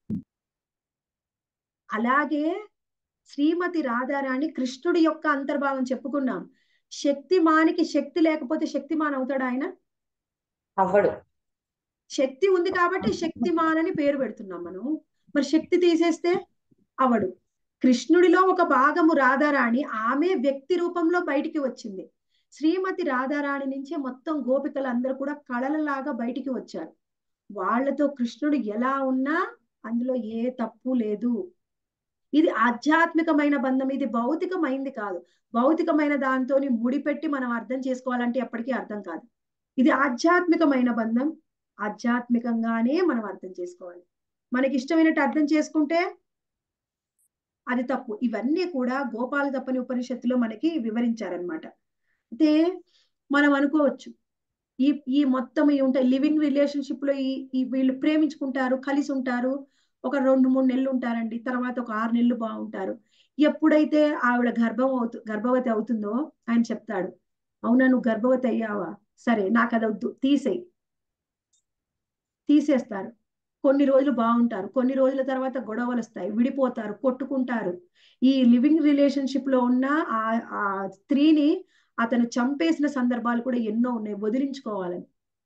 అలాగే శ్రీమతి రాధారాణి కృష్ణుడి యొక్క అంతర్భావం చెప్పుకున్నాం శక్తిమానికి శక్తి లేకపోతే శక్తిమాన్ అవుతాడు ఆయన అవ్వడు శక్తి ఉంది కాబట్టి శక్తిమాన్ అని పేరు పెడుతున్నాం మనం మరి శక్తి తీసేస్తే అవడు కృష్ణుడిలో ఒక భాగము రాధారాణి ఆమె వ్యక్తి రూపంలో బయటికి వచ్చింది శ్రీమతి రాధారాణి నుంచే మొత్తం గోపికలు అందరూ కూడా కళలలాగా బయటికి వచ్చారు వాళ్ళతో కృష్ణుడు ఎలా ఉన్నా అందులో ఏ తప్పు లేదు ఇది ఆధ్యాత్మికమైన బంధం ఇది భౌతికమైంది కాదు భౌతికమైన దాంతోని ముడిపెట్టి మనం అర్థం చేసుకోవాలంటే ఎప్పటికీ అర్థం కాదు ఇది ఆధ్యాత్మికమైన బంధం ఆధ్యాత్మికంగానే మనం అర్థం చేసుకోవాలి మనకి ఇష్టమైనట్టు అర్థం చేసుకుంటే అది తప్పు ఇవన్నీ కూడా గోపాల తప్పని ఉపనిషత్తులో మనకి వివరించారనమాట అయితే మనం అనుకోవచ్చు ఈ ఈ మొత్తం ఈ ఉంటాయి లివింగ్ రిలేషన్షిప్ లో ఈ ఈ వీళ్ళు ప్రేమించుకుంటారు కలిసి ఉంటారు ఒక రెండు మూడు నెలలు ఉంటారండి తర్వాత ఒక ఆరు నెలలు బాగుంటారు ఎప్పుడైతే ఆవిడ గర్భం అవుతు గర్భవతి అవుతుందో ఆయన చెప్తాడు అవునా నువ్వు గర్భవతి అయ్యావా సరే నాకు అది వద్దు తీసేయి తీసేస్తారు కొన్ని రోజులు బాగుంటారు కొన్ని రోజుల తర్వాత గొడవలు వస్తాయి విడిపోతారు కొట్టుకుంటారు ఈ లివింగ్ రిలేషన్షిప్ లో ఉన్న ఆ ఆ స్త్రీని అతను చంపేసిన సందర్భాలు కూడా ఎన్నో ఉన్నాయి వదిలించుకోవాలని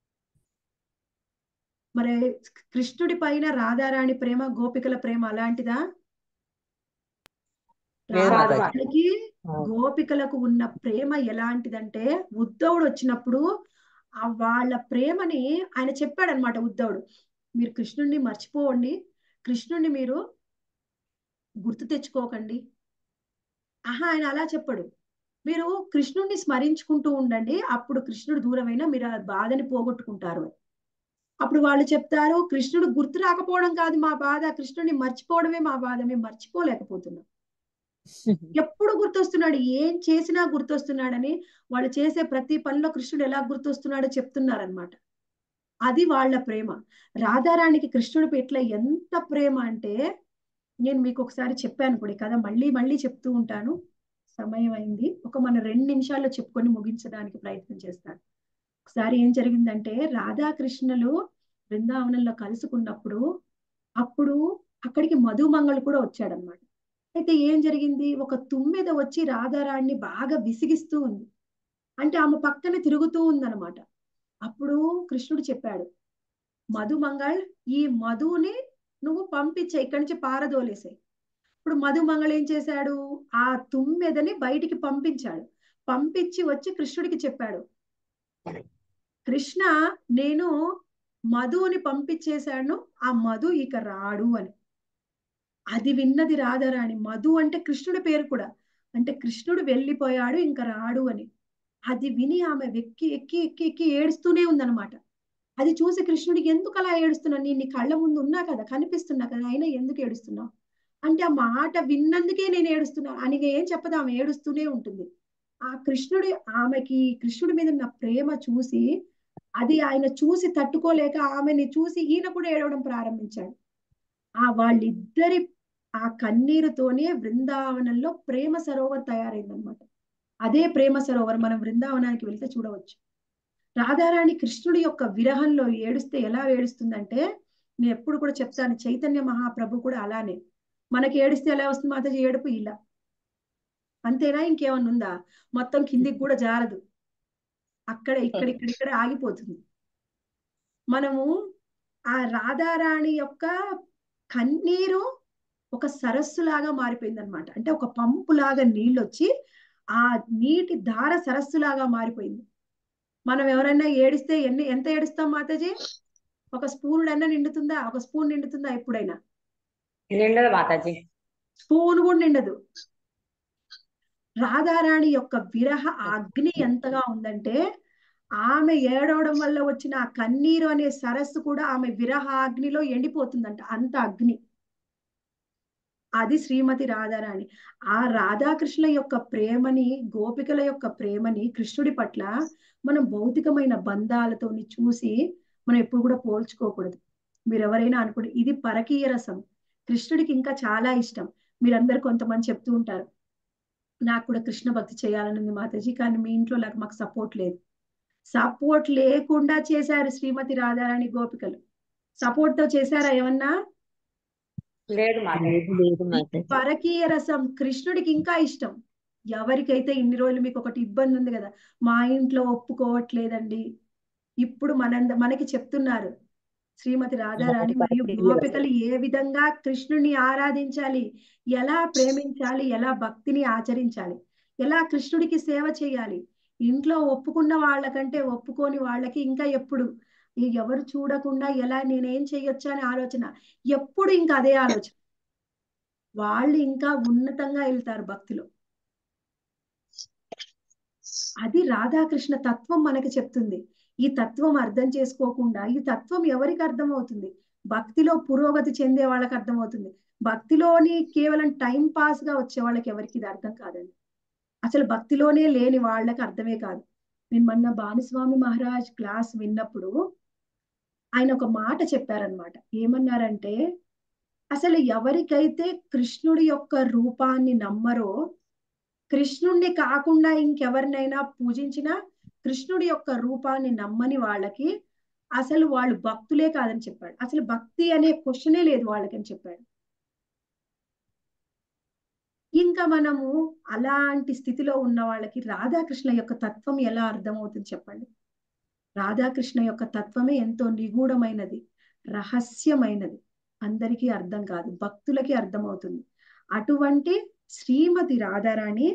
మరి కృష్ణుడి పైన రాధారాణి ప్రేమ గోపికల ప్రేమ అలాంటిదా లేదు మాతాజీ. రాధారాణికి గోపికలకు ఉన్న ప్రేమ ఎలాంటిదంటే ఉద్ధవుడు వచ్చినప్పుడు ఆ వాళ్ళ ప్రేమని ఆయన చెప్పాడనమాట ఉద్ధవుడు మీరు కృష్ణుడిని మర్చిపోండి కృష్ణుడిని మీరు గుర్తు తెచ్చుకోకండి ఆహా ఆయన అలా చెప్పడు మీరు కృష్ణుడిని స్మరించుకుంటూ ఉండండి అప్పుడు కృష్ణుడు దూరమైనా మీరు ఆ బాధని పోగొట్టుకుంటారు అని. అప్పుడు వాళ్ళు చెప్తారు కృష్ణుడు గుర్తు రాకపోవడం కాదు మా బాధ కృష్ణుడిని మర్చిపోవడమే మా బాధ మేము మర్చిపోలేకపోతున్నాం ఎప్పుడు గుర్తొస్తున్నాడు ఏం చేసినా గుర్తొస్తున్నాడని వాళ్ళు చేసే ప్రతి పనిలో కృష్ణుడు ఎలా గుర్తొస్తున్నాడో చెప్తున్నారనమాట అది వాళ్ళ ప్రేమ రాధారాణికి కృష్ణుడి పట్ల ఎంత ప్రేమ అంటే నేను మీకు ఒకసారి చెప్పాను కూడా ఈ కథ మళ్ళీ మళ్ళీ చెప్తూ ఉంటాను సమయం అయింది ఒక మన రెండు నిమిషాల్లో చెప్పుకొని ముగించడానికి ప్రయత్నం చేస్తాను ఒకసారి ఏం జరిగిందంటే రాధాకృష్ణులు బృందావనంలో కలుసుకున్నప్పుడు అప్పుడు అక్కడికి మధుమంగళ్ కూడా వచ్చాడనమాట అయితే ఏం జరిగింది ఒక తుమ్మెద వచ్చి రాధారాణ్ణి బాగా విసిగిస్తూ ఉంది అంటే ఆమె పక్కన తిరుగుతూ ఉందన్నమాట అప్పుడు కృష్ణుడు చెప్పాడు మధుమంగళ్ ఈ మధుని నువ్వు పంపించే ఇక్కడి నుంచి పారదోలేసాయి ఇప్పుడు మధుమంగళ్ ఏం చేశాడు ఆ తుమ్మెదని బయటికి పంపించాడు పంపించి వచ్చి కృష్ణుడికి చెప్పాడు కృష్ణ నేను మధుని పంపించేశాను ఆ మధు ఇక రాడు అని అది విన్నది రాధారాణి మధు అంటే కృష్ణుడి పేరు కూడా అంటే కృష్ణుడు వెళ్ళిపోయాడు ఇంకా రాడు అని అది విని ఆమె వెక్కి ఎక్కి ఎక్కి ఎక్కి ఏడుస్తూనే ఉందన్నమాట అది చూసి కృష్ణుడికి ఎందుకు అలా ఏడుస్తున్నావు నేను నీ కళ్ళ ముందు ఉన్నా కదా కనిపిస్తున్నా కదా అయినా ఎందుకు ఏడుస్తున్నావు అంటే ఆ మాట విన్నందుకే నేను ఏడుస్తున్నా అని ఏం చెప్పదు ఆమె ఏడుస్తూనే ఉంటుంది ఆ కృష్ణుడి ఆమెకి కృష్ణుడి మీద ఉన్న ప్రేమ చూసి అది ఆయన చూసి తట్టుకోలేక ఆమెని చూసి ఈయన కూడా ఏడవడం ప్రారంభించాడు ఆ వాళ్ళిద్దరి ఆ కన్నీరుతోనే బృందావనంలో ప్రేమ సరోవర్ తయారైందనమాట అదే ప్రేమ సరోవర్ మనం బృందావనానికి వెళ్తే చూడవచ్చు రాధారాణి కృష్ణుడి యొక్క విరహంలో ఏడుస్తే ఎలా ఏడుస్తుందంటే నేను ఎప్పుడు కూడా చెప్తాను చైతన్య మహాప్రభు కూడా అలానే మనకి ఏడిస్తే ఎలా వస్తుంది మాతాజీ ఏడుపు ఇలా అంతేనా ఇంకేమన్నా ఉందా మొత్తం కిందికి కూడా జారదు అక్కడ ఇక్కడ ఇక్కడ ఇక్కడ ఆగిపోతుంది మనము ఆ రాధారాణి యొక్క కన్నీరు ఒక సరస్సు లాగా మారిపోయింది అనమాట అంటే ఒక పంపు లాగా నీళ్ళు వచ్చి ఆ నీటి ధార సరస్సు లాగా మారిపోయింది మనం ఎవరైనా ఏడిస్తే ఎన్ని ఎంత ఏడుస్తాం మాతాజీ ఒక స్పూన్ అన్నా నిండుతుందా ఒక స్పూన్ నిండుతుందా ఎప్పుడైనా నిండదు మాతాజీ స్పూన్ కూడా నిండదు రాధారాణి యొక్క విరహ అగ్ని ఎంతగా ఉందంటే ఆమె ఏడవడం వల్ల వచ్చిన ఆ కన్నీరు అనే సరస్సు కూడా ఆమె విరహ అగ్నిలో ఎండిపోతుందంట అంత అగ్ని అది శ్రీమతి రాధారాణి ఆ రాధాకృష్ణుల యొక్క ప్రేమని గోపికల యొక్క ప్రేమని కృష్ణుడి పట్ల మనం భౌతికమైన బంధాలతోని చూసి మనం ఎప్పుడు కూడా పోల్చుకోకూడదు మీరు ఎవరైనా అనుకోండి ఇది పరకీయ రసం కృష్ణుడికి ఇంకా చాలా ఇష్టం మీరందరు కొంతమంది చెప్తూ ఉంటారు నాకు కూడా కృష్ణ భక్తి చేయాలని ఉంది మాతాజీ కానీ మీ ఇంట్లో నాకు మాకు సపోర్ట్ లేదు సపోర్ట్ లేకుండా చేశారు శ్రీమతి రాధారాణి గోపికలు సపోర్ట్ తో చేశారా ఏమన్నా లేదు మాతాజీ లేదు లేదు మాతాజీ పరకీయ రసం కృష్ణుడికి ఇంకా ఇష్టం ఎవరికైతే ఇన్ని రోజులు మీకు ఒకటి ఇబ్బంది ఉంది కదా మా ఇంట్లో ఒప్పుకోవట్లేదండి ఇప్పుడు మనంద మనకి చెప్తున్నారు శ్రీమతి రాధారాణి మరియు గోపికలు ఏ విధంగా కృష్ణుని ఆరాధించాలి ఎలా ప్రేమించాలి ఎలా భక్తిని ఆచరించాలి ఎలా కృష్ణుడికి సేవ చేయాలి ఇంట్లో ఒప్పుకున్న వాళ్ళకంటే ఒప్పుకోని వాళ్ళకి ఇంకా ఎప్పుడు ఈ ఎవరు చూడకుండా ఎలా నేనేం చెయ్యొచ్చా అనే ఆలోచన ఎప్పుడు ఇంకా అదే ఆలోచన వాళ్ళు ఇంకా ఉన్నతంగా వెళ్తారు భక్తిలో అది రాధాకృష్ణ తత్వం మనకి చెప్తుంది ఈ తత్వం అర్థం చేసుకోకుండా ఈ తత్వం ఎవరికి అర్థమవుతుంది భక్తిలో పురోగతి చెందే వాళ్ళకి అర్థమవుతుంది భక్తిలోని కేవలం టైం పాస్ గా వచ్చే వాళ్ళకి ఎవరికి ఇది అర్థం కాదండి అసలు భక్తిలోనే లేని వాళ్ళకి అర్థమే కాదు నేను మొన్న భానుస్వామి మహారాజ్ క్లాస్ విన్నప్పుడు ఆయన ఒక మాట చెప్పారనమాట ఏమన్నారంటే అసలు ఎవరికైతే కృష్ణుడి యొక్క రూపాన్ని నమ్మరో కృష్ణుణ్ణి కాకుండా ఇంకెవరినైనా పూజించినా కృష్ణుడి యొక్క రూపాన్ని నమ్మని వాళ్ళకి అసలు వాళ్ళు భక్తులే కాదని చెప్పాడు అసలు భక్తి అనే క్వశ్చనే లేదు వాళ్ళకని చెప్పాడు ఇంకా మనము అలాంటి స్థితిలో ఉన్న వాళ్ళకి రాధాకృష్ణ యొక్క తత్వం ఎలా అర్థమవుతుంది చెప్పండి రాధాకృష్ణ యొక్క తత్వమే ఎంతో నిగూఢమైనది రహస్యమైనది అందరికీ అర్థం కాదు భక్తులకి అర్థమవుతుంది అటువంటి శ్రీమతి రాధారాణి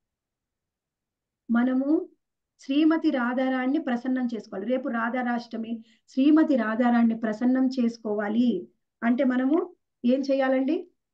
మనము శ్రీమతి రాధారాణ్ణి ప్రసన్నం చేసుకోవాలి రేపు రాధారాష్టమి శ్రీమతి రాధారాణ్ణి ప్రసన్నం చేసుకోవాలి అంటే మనము ఏం చేయాలండి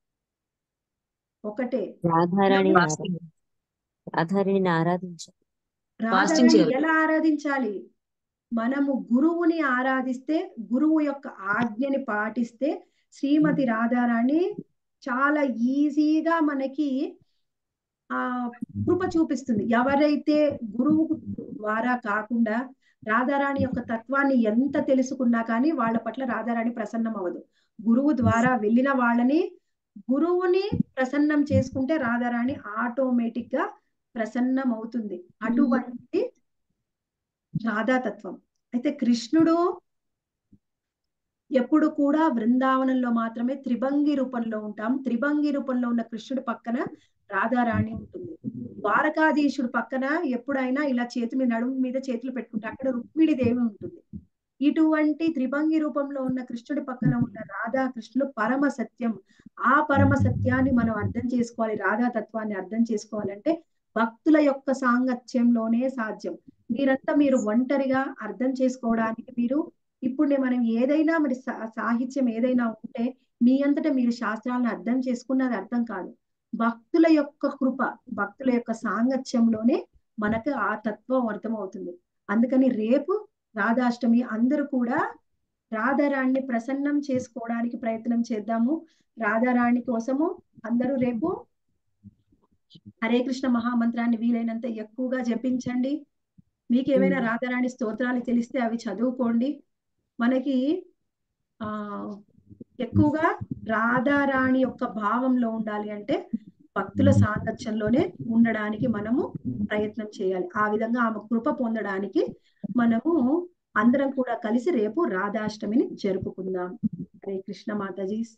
ఒకటే రాధారాణి Fasting. రాధారాణిని ఆరాధించాలి రాధారాణి చేయాలి. ఎలా ఆరాధించాలి మనము గురువుని ఆరాధిస్తే గురువు యొక్క ఆజ్ఞని పాటిస్తే శ్రీమతి రాధారాణి చాలా ఈజీగా మనకి ఆ కృప చూపిస్తుంది ఎవరైతే గురువు ద్వారా కాకుండా రాధారాణి యొక్క తత్వాన్ని ఎంత తెలుసుకున్నా కానీ వాళ్ళ పట్ల రాధారాణి ప్రసన్నం అవ్వదు గురువు ద్వారా వెళ్ళిన వాళ్ళని గురువుని ప్రసన్నం చేసుకుంటే రాధారాణి ఆటోమేటిక్ గా ప్రసన్నం అవుతుంది అటువంటి రాధాతత్వం అయితే కృష్ణుడు ఎప్పుడు కూడా బృందావనంలో మాత్రమే త్రిభంగి రూపంలో ఉంటాం త్రిభంగి రూపంలో ఉన్న కృష్ణుడు పక్కన రాధారాణి ఉంటుంది ద్వారకాధీశుడు పక్కన ఎప్పుడైనా ఇలా చేతి మీద నడుము మీద చేతులు పెట్టుకుంటే అక్కడ రుక్మిణి దేవి ఉంటుంది ఇటువంటి త్రిభంగి రూపంలో ఉన్న కృష్ణుడి పక్కన ఉన్న రాధా కృష్ణులు పరమ సత్యం ఆ పరమ సత్యాన్ని మనం అర్థం చేసుకోవాలి రాధా తత్వాన్ని అర్థం చేసుకోవాలంటే భక్తుల యొక్క సాంగత్యంలోనే సాధ్యం మీరంతా మీరు ఒంటరిగా అర్థం చేసుకోవడానికి మీరు ఇప్పుడు మనం ఏదైనా మరి సా- సాహిత్యం ఏదైనా ఉంటే మీ అంతటా మీరు శాస్త్రాలను అర్థం చేసుకున్నది అర్థం కాదు భక్తుల యొక్క కృప భక్తుల యొక్క సాంగత్యంలోనే మనకు ఆ తత్వం అర్థమవుతుంది అందుకని రేపు రాధాష్టమి అందరూ కూడా రాధారాణ్ణి ప్రసన్నం చేసుకోవడానికి ప్రయత్నం చేద్దాము రాధారాణి కోసము అందరూ రేపు హరే కృష్ణ మహామంత్రాన్ని వీలైనంత ఎక్కువగా జపించండి మీకు ఏమైనా రాధారాణి స్తోత్రాలు తెలిస్తే అవి చదువుకోండి మనకి ఆ ఎక్కువగా రాధారాణి యొక్క భావంలో ఉండాలి అంటే భక్తుల సాంగత్యంలోనే ఉండడానికి మనము ప్రయత్నం చేయాలి ఆ విధంగా ఆమె కృప పొందడానికి మనము అందరం కూడా కలిసి రేపు రాధాష్టమిని జరుపుకుందాం హరే కృష్ణ మాతాజీ